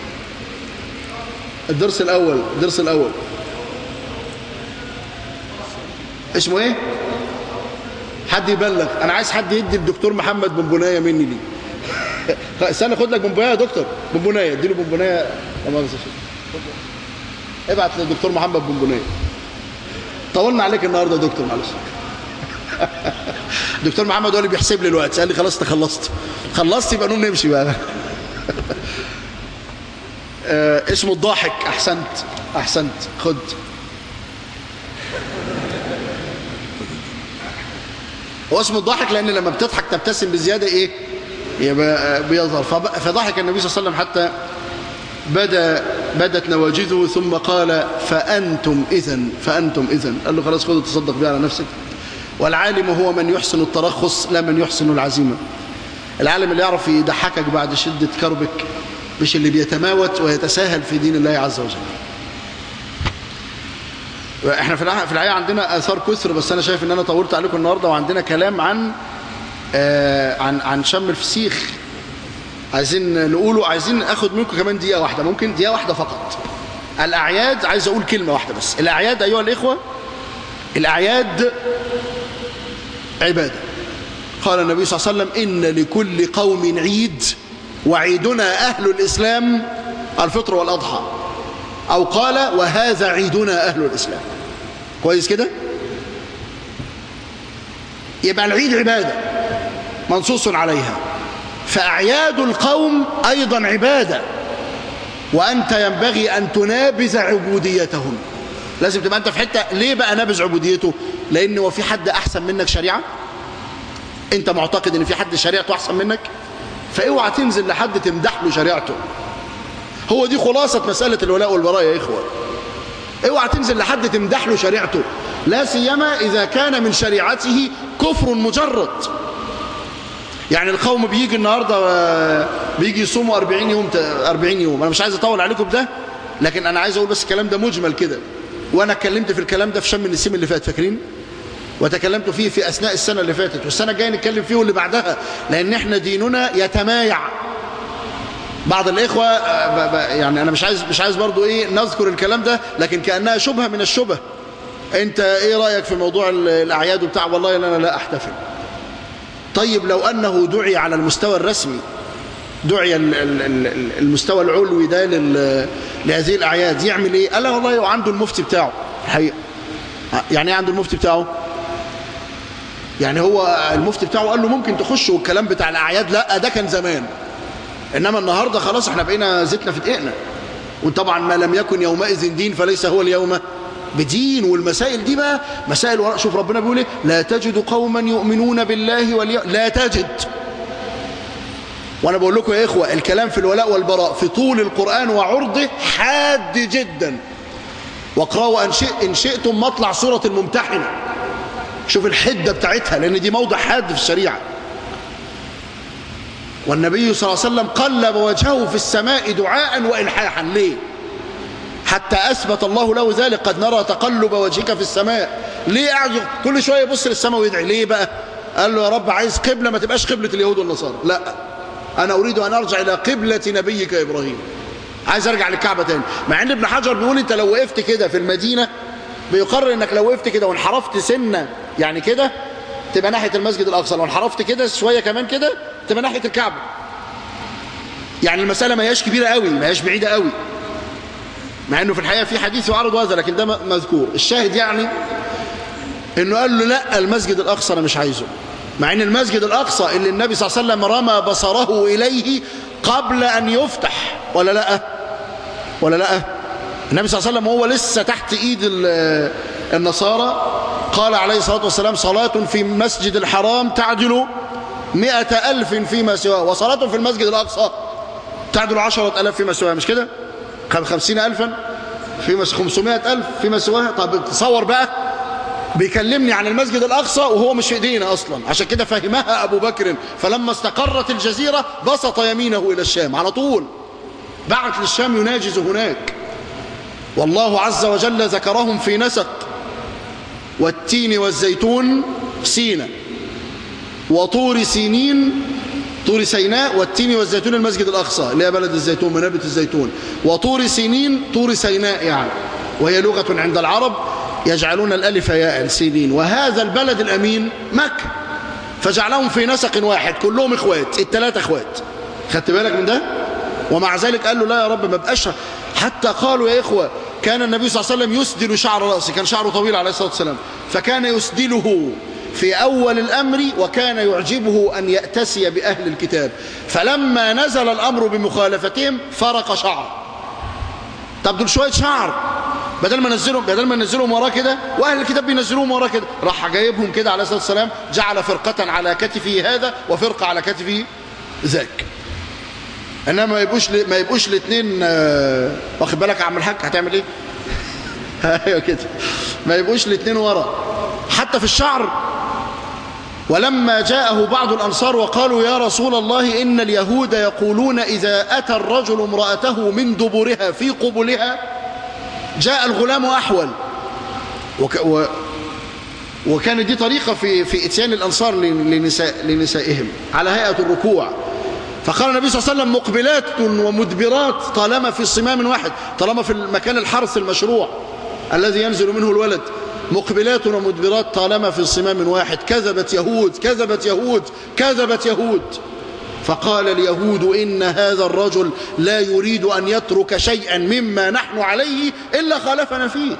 الدرس الأول الدرس الأول اسمه ايه حد يبلغ انا عايز حد يدي الدكتور محمد بونبونايه مني دي استنى خد لك بونبونايه يا دكتور بونبونايه اديله بونبونايه ابعت للدكتور محمد بونبونايه طولنا عليك النهارده يا دكتور معلش دكتور محمد هو اللي بيحسب لي الوقت قال لي خلاص انت خلصت خلصت يبقى نقوم نمشي بقى آه اسمه الضاحك أحسنت أحسنت خد هو اسمه الضاحك لأن لما بتضحك تبتسم بزيادة إيه يبقى بيظهر فضحك النبي صلى الله عليه وسلم حتى بدا بدت نواجذه ثم قال فأنتم إذن فأنتم إذن قال له خلاص خذ تصدق بها على نفسك والعالم هو من يحسن الترخص لا من يحسن العزيمة العالم اللي يعرف يضحكك بعد شدة كربك مش اللي بيتماوت ويتساهل في دين الله عز وجل احنا في الحقيقة عندنا آثار كثر بس أنا شايف ان أنا طولت عليكم النهاردة وعندنا كلام عن آه عن عن شم الفسيخ عايزين نقوله عايزين اخد منكم كمان دقيقة واحدة ممكن دقيقة واحدة فقط الأعياد عايز أقول كلمة واحدة بس الأعياد أيها الإخوة الأعياد عبادة قال النبي صلى الله عليه وسلم إن لكل قوم عيد وعيدنا أهل الإسلام الفطر والأضحى أو قال وهذا عيدنا أهل الإسلام كويس كده يبقى العيد عبادة منصوص عليها فأعياد القوم أيضا عبادة وأنت ينبغي أن تنابذ عبوديتهم لازم تبقى أنت في حتة ليه بقى نابذ عبوديته لأن هو في حد أحسن منك شريعة أنت معتقد أن في حد شريعته أحسن منك فاوعى تنزل لحد تمدح له شريعته هو دي خلاصة مسألة الولاء والبراء يا إخوة اوعى تنزل لحد تمدح له شريعته لا سيما إذا كان من شريعته كفر مجرد يعني القوم بيجي النهاردة بيجي يصوموا 40 يوم 40 يوم أنا مش عايز أطول عليكم ده لكن أنا عايز أقول بس الكلام ده مجمل كده وأنا اتكلمت في الكلام ده في شم النسيم اللي فات فاكرين وتكلمت فيه في أثناء السنة اللي فاتت والسنة الجاية نتكلم فيه واللي بعدها لأن احنا ديننا يتمايع بعض الإخوة يعني أنا مش عايز مش عايز برضو إيه نذكر الكلام ده لكن كأنها شبهة من الشبه أنت إيه رأيك في موضوع الأعياد وبتاع والله أنا لا أحتفل طيب لو أنه دعي على المستوى الرسمي دعي المستوى العلوي ده لهذه الأعياد يعمل إيه؟ قال والله عنده المفتي بتاعه الحقيقة يعني ايه عنده المفتي بتاعه؟ يعني هو المفتي بتاعه قال له ممكن تخش والكلام بتاع الأعياد لا ده كان زمان إنما النهاردة خلاص احنا بقينا زيتنا في دقيقنا وطبعا ما لم يكن يومئذ دين فليس هو اليوم بدين والمسائل دي بقى مسائل وراء شوف ربنا بيقول ايه لا تجد قوما يؤمنون بالله واليوم لا تجد وانا بقول لكم يا اخوه الكلام في الولاء والبراء في طول القران وعرضه حاد جدا واقرأوا ان, شئ إن شئتم مطلع سوره الممتحنه شوف الحده بتاعتها لان دي موضع حاد في الشريعه والنبي صلى الله عليه وسلم قلب وجهه في السماء دعاء والحاحا ليه حتى أثبت الله له ذلك قد نرى تقلب وجهك في السماء ليه قاعد كل شوية يبص للسماء ويدعي ليه بقى قال له يا رب عايز قبلة ما تبقاش قبلة اليهود والنصارى لا أنا أريد أن أرجع إلى قبلة نبيك إبراهيم عايز أرجع للكعبة تاني مع أن ابن حجر بيقول أنت لو وقفت كده في المدينة بيقرر أنك لو وقفت كده وانحرفت سنة يعني كده تبقى ناحية المسجد الأقصى لو انحرفت كده شوية كمان كده تبقى ناحية الكعبة يعني المسألة ما هياش كبيرة قوي ما هياش بعيدة قوي مع انه في الحقيقة في حديث يعرض هذا لكن ده مذكور الشاهد يعني انه قال له لا المسجد الاقصى انا مش عايزه مع ان المسجد الاقصى اللي النبي صلى الله عليه وسلم رمى بصره اليه قبل ان يفتح ولا لا ولا لا النبي صلى الله عليه وسلم وهو لسه تحت ايد النصارى قال عليه الصلاة والسلام صلاة في مسجد الحرام تعدل مئة ألف فيما سواه وصلاة في المسجد الأقصى تعدل عشرة ألاف فيما سواه مش كده خمسين ألفا في خمسمائة ألف فيما سواه طب تصور بقى بيكلمني عن المسجد الأقصى وهو مش في ايدينا أصلا عشان كده فهمها أبو بكر فلما استقرت الجزيرة بسط يمينه إلى الشام على طول بعت للشام يناجز هناك والله عز وجل ذكرهم في نسق والتين والزيتون سينا وطور سينين طور سيناء والتين والزيتون المسجد الأقصى اللي هي بلد الزيتون منابة الزيتون وطور سينين طور سيناء يعني وهي لغة عند العرب يجعلون الألف ياء سينين وهذا البلد الأمين مكة فجعلهم في نسق واحد كلهم إخوات الثلاثة إخوات خدت بالك من ده ومع ذلك قال له لا يا رب ما بقاش حتى قالوا يا إخوة كان النبي صلى الله عليه وسلم يسدل شعر رأسه كان شعره طويل عليه الصلاة والسلام فكان يسدله في أول الأمر وكان يعجبه أن يأتسي بأهل الكتاب فلما نزل الأمر بمخالفتهم فرق شعر طب دول شويه شعر بدل ما نزلهم بدل ما ننزلهم وراه كده واهل الكتاب بينزلوهم وراه كده راح جايبهم كده عليه الصلاه والسلام جعل فرقه على كتفه هذا وفرقه على كتفه ذاك انما ما يبقوش ل... ما يبقوش الاثنين آه... واخد بالك يا عم الحاج هتعمل ايه ايوه كده ما يبقوش الاثنين ورا حتى في الشعر ولما جاءه بعض الأنصار وقالوا يا رسول الله إن اليهود يقولون إذا أتى الرجل امرأته من دبرها في قبلها جاء الغلام أحول وك و وكانت دي طريقة في في إتيان الأنصار لنساء لنسائهم على هيئة الركوع فقال النبي صلى الله عليه وسلم مقبلات ومدبرات طالما في صمام واحد طالما في المكان الحرث المشروع الذي ينزل منه الولد مقبلات ومدبرات طالما في صمام واحد كذبت يهود كذبت يهود كذبت يهود فقال اليهود إن هذا الرجل لا يريد أن يترك شيئا مما نحن عليه إلا خالفنا فيه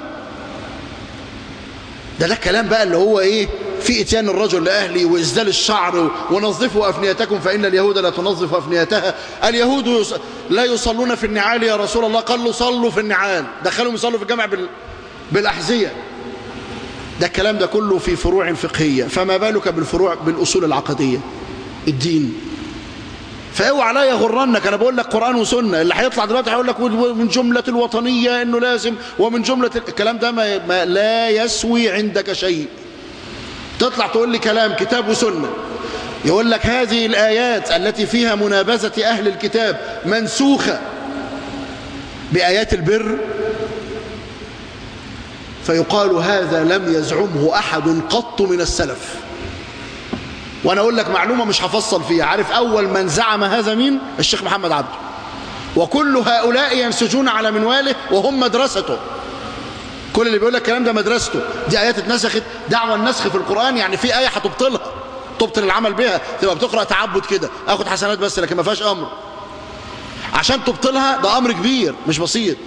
ده ده كلام بقى اللي هو إيه في إتيان الرجل لأهلي وإزدال الشعر ونظفوا أفنيتكم فإن اليهود لا تنظف أفنيتها اليهود لا يصلون في النعال يا رسول الله قال له صلوا في النعال دخلهم يصلوا في الجامع بال... بالأحذية ده الكلام ده كله في فروع فقهية فما بالك بالفروع بالأصول العقدية الدين فاوعى لا يغرنك انا بقول لك قران وسنه اللي هيطلع دلوقتي هيقول لك من جمله الوطنيه انه لازم ومن جمله الكلام ده ما, ما لا يسوي عندك شيء تطلع تقول لي كلام كتاب وسنه يقول لك هذه الايات التي فيها منابذه اهل الكتاب منسوخه بايات البر فيقال هذا لم يزعمه احد قط من السلف وانا اقول لك معلومة مش هفصل فيها عارف اول من زعم هذا مين الشيخ محمد عبده وكل هؤلاء ينسجون على منواله وهم مدرسته كل اللي بيقول لك الكلام ده مدرسته دي ايات اتنسخت دعوة النسخ في القرآن يعني في اية هتبطلها تبطل العمل بها تبقى بتقرأ تعبد كده اخد حسنات بس لكن ما فيهاش امر عشان تبطلها ده امر كبير مش بسيط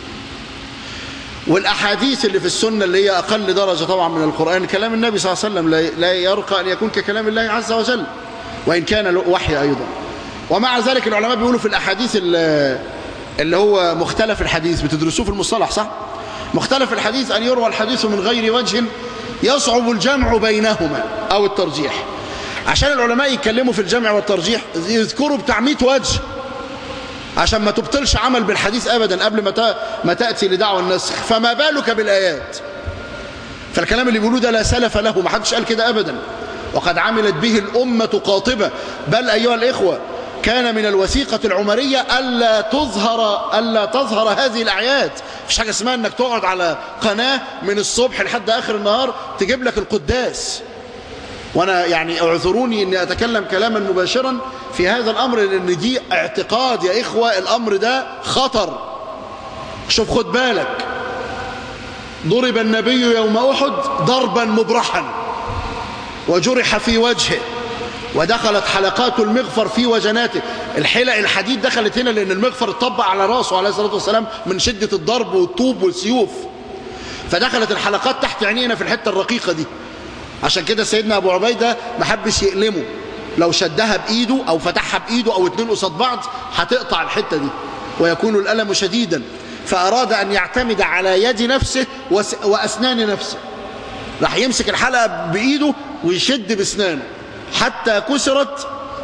والأحاديث اللي في السنة اللي هي أقل درجة طبعا من القرآن كلام النبي صلى الله عليه وسلم لا يرقى أن يكون ككلام الله عز وجل وإن كان وحي أيضا ومع ذلك العلماء بيقولوا في الأحاديث اللي هو مختلف الحديث بتدرسوه في المصطلح صح؟ مختلف الحديث أن يروى الحديث من غير وجه يصعب الجمع بينهما أو الترجيح عشان العلماء يتكلموا في الجمع والترجيح يذكروا بتاع 100 وجه عشان ما تبطلش عمل بالحديث أبدا قبل ما ما تأتي لدعوى النسخ فما بالك بالآيات فالكلام اللي بيقولوه ده لا سلف له ما حدش قال كده أبدا وقد عملت به الأمة قاطبة بل أيها الإخوة كان من الوثيقة العمرية ألا تظهر ألا تظهر هذه الأعياد مفيش حاجة اسمها أنك تقعد على قناة من الصبح لحد آخر النهار تجيب لك القداس وأنا يعني اعذروني أني أتكلم كلاما مباشرا في هذا الأمر لأن دي اعتقاد يا إخوة الأمر ده خطر شوف خد بالك ضرب النبي يوم أحد ضربا مبرحا وجرح في وجهه ودخلت حلقات المغفر في وجناته الحلق الحديد دخلت هنا لأن المغفر اتطبق على راسه عليه الصلاة والسلام من شدة الضرب والطوب والسيوف فدخلت الحلقات تحت عينينا في الحتة الرقيقة دي عشان كده سيدنا أبو عبيدة ما حبش يألمه لو شدها بإيده أو فتحها بإيده أو اتنين قصاد بعض هتقطع الحتة دي ويكون الألم شديدا فأراد أن يعتمد على يد نفسه وأسنان نفسه راح يمسك الحلقة بإيده ويشد بأسنانه حتى كسرت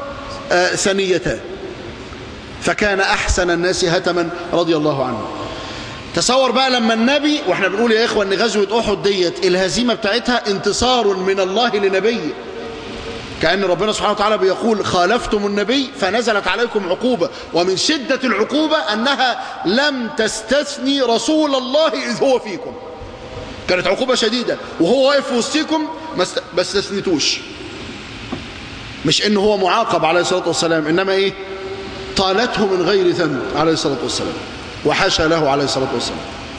ثنيتان فكان أحسن الناس هتما رضي الله عنه تصور بقى لما النبي واحنا بنقول يا إخوة أن غزوة أحد ديت الهزيمة بتاعتها انتصار من الله لنبيه كأن ربنا سبحانه وتعالى بيقول خالفتم النبي فنزلت عليكم عقوبة ومن شدة العقوبة أنها لم تستثني رسول الله إذ هو فيكم كانت عقوبة شديدة وهو واقف في وسطكم ما استثنتوش مش إنه هو معاقب عليه الصلاة والسلام إنما إيه طالته من غير ذنب عليه الصلاة والسلام وحاشا له عليه الصلاة والسلام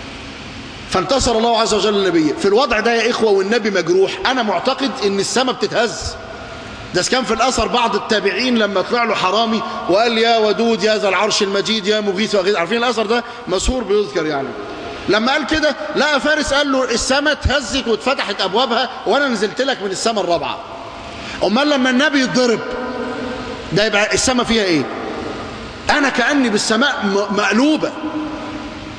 فانتصر الله عز وجل النبي في الوضع ده يا إخوة والنبي مجروح أنا معتقد إن السماء بتتهز ده كان في الأثر بعض التابعين لما طلع له حرامي وقال يا ودود يا ذا العرش المجيد يا مغيث وغيث عارفين الأثر ده مشهور بيذكر يعني لما قال كده لقى فارس قال له السماء اتهزت واتفتحت أبوابها وأنا نزلت لك من السماء الرابعة أمال لما النبي يتضرب ده يبقى السماء فيها إيه أنا كأني بالسماء مقلوبة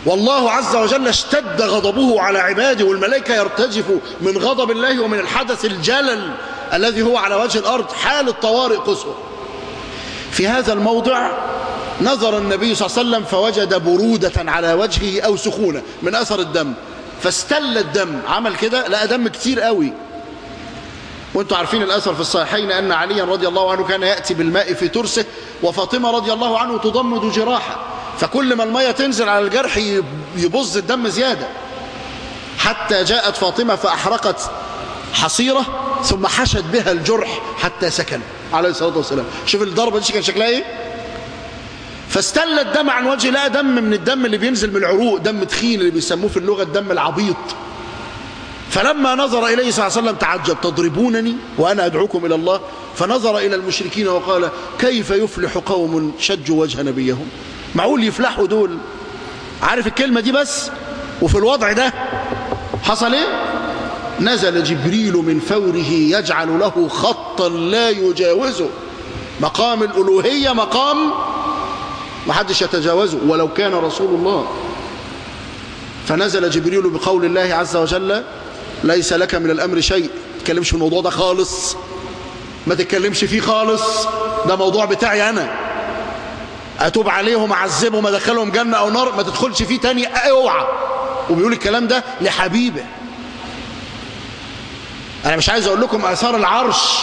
والله عز وجل اشتد غضبه على عباده والملائكة يرتجف من غضب الله ومن الحدث الجلل الذي هو على وجه الأرض حال الطوارئ قصوى في هذا الموضع نظر النبي صلى الله عليه وسلم فوجد برودة على وجهه أو سخونة من أثر الدم فاستل الدم عمل كده لقى دم كتير قوي وانتم عارفين الأثر في الصحيحين أن عليا رضي الله عنه كان يأتي بالماء في ترسه وفاطمة رضي الله عنه تضمد جراحه فكل ما المية تنزل على الجرح يبظ الدم زيادة حتى جاءت فاطمة فأحرقت حصيرة ثم حشت بها الجرح حتى سكن عليه الصلاة والسلام شوف الضربة دي كان شكلها ايه فاستل الدم عن وجه لا دم من الدم اللي بينزل من العروق دم تخين اللي بيسموه في اللغة الدم العبيط فلما نظر إليه صلى الله عليه وسلم تعجب تضربونني وأنا أدعوكم إلى الله فنظر إلى المشركين وقال كيف يفلح قوم شجوا وجه نبيهم معقول يفلحوا دول عارف الكلمة دي بس وفي الوضع ده حصل ايه نزل جبريل من فوره يجعل له خطا لا يجاوزه مقام الألوهية مقام محدش يتجاوزه ولو كان رسول الله فنزل جبريل بقول الله عز وجل ليس لك من الأمر شيء تتكلمش في الموضوع ده خالص ما تتكلمش فيه خالص ده موضوع بتاعي أنا أتوب عليهم أعذبهم أدخلهم جنة أو نار ما تدخلش فيه تاني اوعى وبيقول الكلام ده لحبيبه أنا مش عايز أقول لكم آثار العرش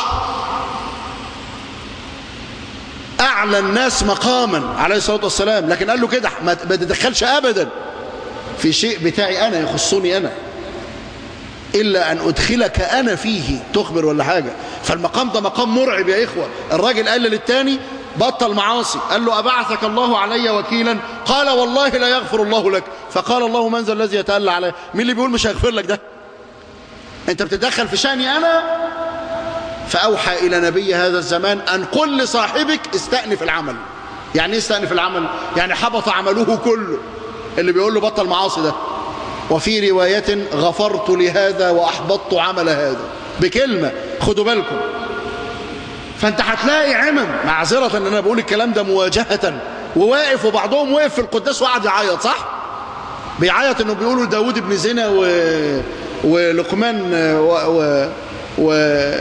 أعلى الناس مقاما عليه الصلاة والسلام لكن قال له كده ما تدخلش أبدا في شيء بتاعي أنا يخصني أنا إلا أن أدخلك أنا فيه تخبر ولا حاجة فالمقام ده مقام مرعب يا إخوة الراجل قال للتاني بطل معاصي قال له أبعثك الله علي وكيلا قال والله لا يغفر الله لك فقال الله من ذا الذي يتألى علي مين اللي بيقول مش هيغفر لك ده انت بتتدخل في شأني أنا فأوحى إلى نبي هذا الزمان أن قل لصاحبك استأنف العمل يعني ايه استأنف العمل يعني حبط عمله كله اللي بيقول له بطل معاصي ده وفي رواية غفرت لهذا وأحبطت عمل هذا بكلمة خدوا بالكم فانت هتلاقي عمم معذرة ان انا بقول الكلام ده مواجهة وواقف وبعضهم وقف في القداس وقعد يعيط صح بيعيط انه بيقولوا داود ابن زنا و... ولقمان و... و... و...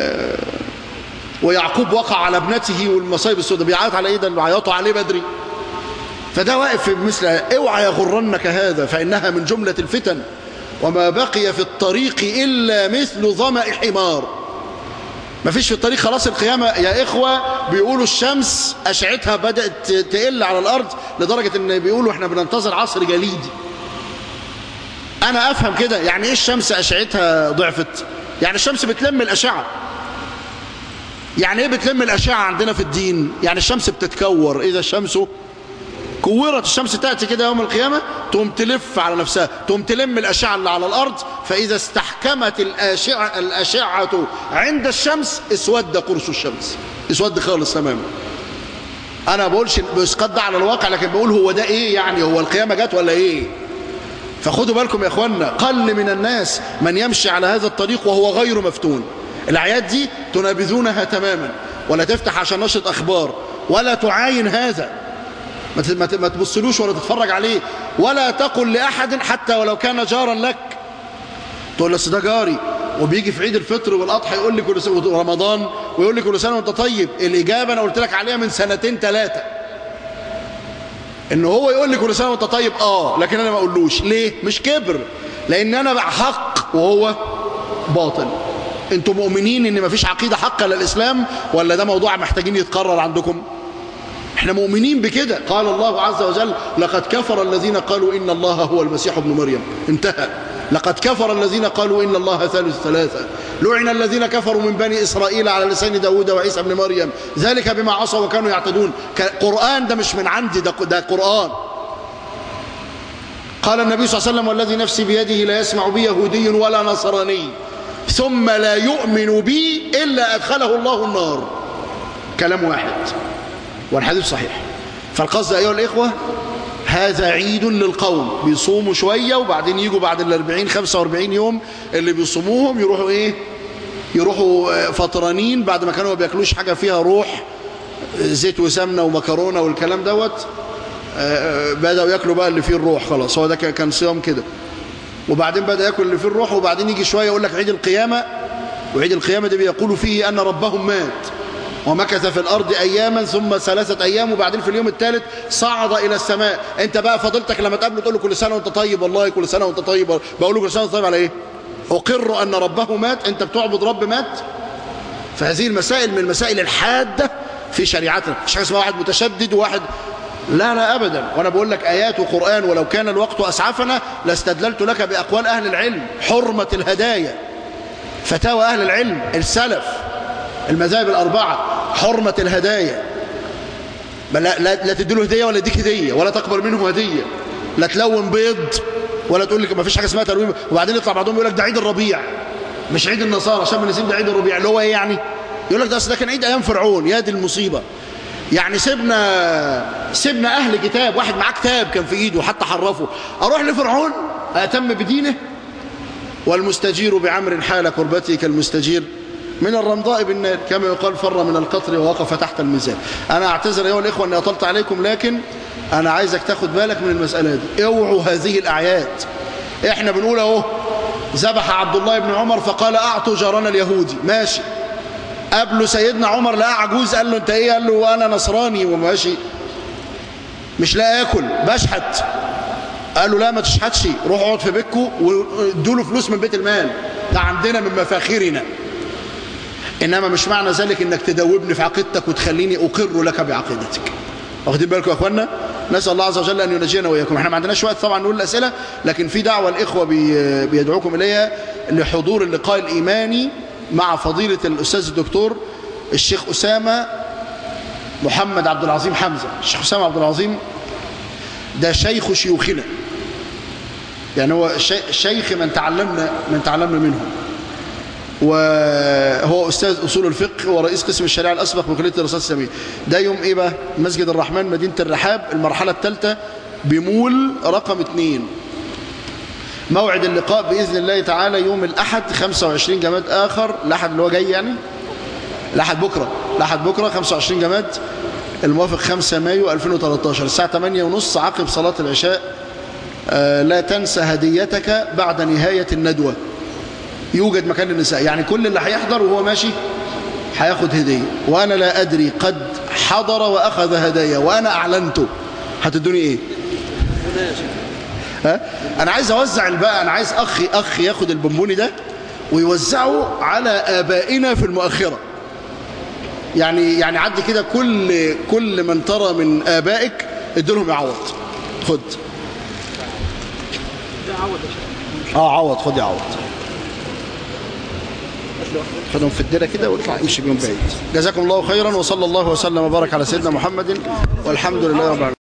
ويعقوب وقع على ابنته والمصايب السوداء بيعيط على ايه ده اللي بيعيطوا عليه بدري فده واقف في مثل اوعى يغرنك هذا فانها من جملة الفتن وما بقي في الطريق الا مثل ظمأ حمار ما فيش في الطريق خلاص القيامة يا إخوة بيقولوا الشمس أشعتها بدأت تقل على الأرض لدرجة أن بيقولوا إحنا بننتظر عصر جليدي أنا أفهم كده يعني إيه الشمس أشعتها ضعفت يعني الشمس بتلم الأشعة يعني إيه بتلم الأشعة عندنا في الدين يعني الشمس بتتكور إذا الشمس كورت الشمس تأتي كده يوم القيامة تقوم تلف على نفسها تقوم تلم الأشعة اللي على الأرض فإذا استحكمت الأشعة, الأشعة عند الشمس اسود قرص الشمس اسود خالص تماما أنا بقولش بإسقاط ده على الواقع لكن بقول هو ده إيه يعني هو القيامة جت ولا إيه فخدوا بالكم يا إخوانا قل من الناس من يمشي على هذا الطريق وهو غير مفتون الأعياد دي تنابذونها تماما ولا تفتح عشان نشرة أخبار ولا تعاين هذا ما تبصلوش ولا تتفرج عليه ولا تقل لأحد حتى ولو كان جارا لك تقول لس ده جاري وبيجي في عيد الفطر والأضحى يقول لي كل سنة رمضان ويقول لي كل سنة وانت طيب الإجابة أنا قلت لك عليها من سنتين ثلاثة إن هو يقول لي كل سنة وانت طيب آه لكن أنا ما أقولوش ليه مش كبر لأن أنا بقى حق وهو باطل انتم مؤمنين ان مفيش عقيدة حق للإسلام ولا ده موضوع محتاجين يتقرر عندكم احنا مؤمنين بكده قال الله عز وجل لقد كفر الذين قالوا إن الله هو المسيح ابن مريم انتهى لقد كفر الذين قالوا إن الله ثالث ثلاثة لعن الذين كفروا من بني إسرائيل على لسان داود وعيسى ابن مريم ذلك بما عصوا وكانوا يعتدون قرآن ده مش من عندي ده, ده قرآن قال النبي صلى الله عليه وسلم والذي نفسي بيده لا يسمع بي يهودي ولا نصراني ثم لا يؤمن بي إلا أدخله الله النار كلام واحد والحديث صحيح فالقصد أيها الإخوة هذا عيد للقوم بيصوموا شوية وبعدين يجوا بعد الأربعين خمسة واربعين يوم اللي بيصوموهم يروحوا إيه يروحوا فطرانين بعد ما كانوا ما بياكلوش حاجة فيها روح زيت وسمنة ومكرونة والكلام دوت آه، بدأوا ياكلوا بقى اللي فيه الروح خلاص هو ده كان- كان صيام كده وبعدين بدأ ياكل اللي فيه الروح وبعدين يجي شوية يقول لك عيد القيامة وعيد القيامة ده بيقول فيه أن ربهم مات ومكث في الأرض أياما ثم ثلاثة أيام وبعدين في اليوم الثالث صعد إلى السماء أنت بقى فضلتك لما تقابله تقول له كل سنة وأنت طيب والله كل سنة وأنت طيب بقول له كل سنة وأنت طيب على إيه أقر أن ربه مات أنت بتعبد رب مات فهذه المسائل من المسائل الحادة في شريعتنا مش حاجة اسمها واحد متشدد وواحد لا لا أبدا وأنا بقول لك آيات وقرآن ولو كان الوقت أسعفنا لاستدللت لك بأقوال أهل العلم حرمة الهدايا فتاوى أهل العلم السلف المذاهب الأربعة حرمة الهدايا بل لا, لا, لا تديله هدية ولا يديك هدية ولا تقبل منه هدية لا تلون بيض ولا تقول لك ما فيش حاجة اسمها تلوين وبعدين يطلع بعضهم يقول لك ده عيد الربيع مش عيد النصارى شم النسيم ده عيد الربيع اللي هو ايه يعني يقول لك ده اصل ده كان عيد ايام فرعون يا دي المصيبه يعني سيبنا سيبنا اهل كتاب واحد معاه كتاب كان في ايده حتى حرفه اروح لفرعون اتم بدينه والمستجير بعمر حال كربته كالمستجير من الرمضاء بالنار كما يقال فر من القطر ووقف تحت الميزان انا اعتذر ايها الاخوه اني اطلت عليكم لكن انا عايزك تاخد بالك من المساله دي اوعوا هذه الاعياد احنا بنقول اهو ذبح عبد الله بن عمر فقال اعطوا جارنا اليهودي ماشي قبله سيدنا عمر لقى عجوز قال له انت ايه قال له انا نصراني وماشي مش لا اكل بشحت قال له لا ما تشحتش روح اقعد في بيتكم وادوا له فلوس من بيت المال ده عندنا من مفاخرنا انما مش معنى ذلك انك تدوبني في عقيدتك وتخليني اقر لك بعقيدتك واخدين بالكم يا اخوانا نسال الله عز وجل ان ينجينا واياكم احنا ما عندناش وقت طبعا نقول الاسئله لكن في دعوه الاخوه بي بيدعوكم اليها لحضور اللقاء الايماني مع فضيله الاستاذ الدكتور الشيخ اسامه محمد عبد العظيم حمزه الشيخ اسامه عبد العظيم ده شيخ شيوخنا يعني هو شي- شيخ من تعلمنا من تعلمنا منهم وهو أستاذ أصول الفقه ورئيس قسم الشريعة الأسبق بكلية الدراسات الإسلامية ده يوم إيه بقى؟ مسجد الرحمن مدينة الرحاب المرحلة الثالثة بمول رقم اثنين موعد اللقاء بإذن الله تعالى يوم الأحد 25 جماد آخر الأحد اللي هو جاي يعني الأحد بكرة الأحد بكرة 25 جماد الموافق 5 مايو 2013 الساعة 8 ونص عقب صلاة العشاء آه، لا تنسى هديتك بعد نهاية الندوة يوجد مكان للنساء يعني كل اللي هيحضر وهو ماشي هياخد هدية وأنا لا أدري قد حضر وأخذ هدايا وأنا أعلنته هتدوني إيه ها؟ أنا عايز أوزع الباقي أنا عايز أخي أخي ياخد البونبوني ده ويوزعه على آبائنا في المؤخرة يعني يعني عدي كده كل كل من ترى من آبائك ادولهم يعوض خد اه عوض خد يا عوض خدهم في الديره كده واطلع امشي بيهم بعيد جزاكم الله خيرا وصلى الله وسلم وبارك على سيدنا محمد والحمد لله رب العالمين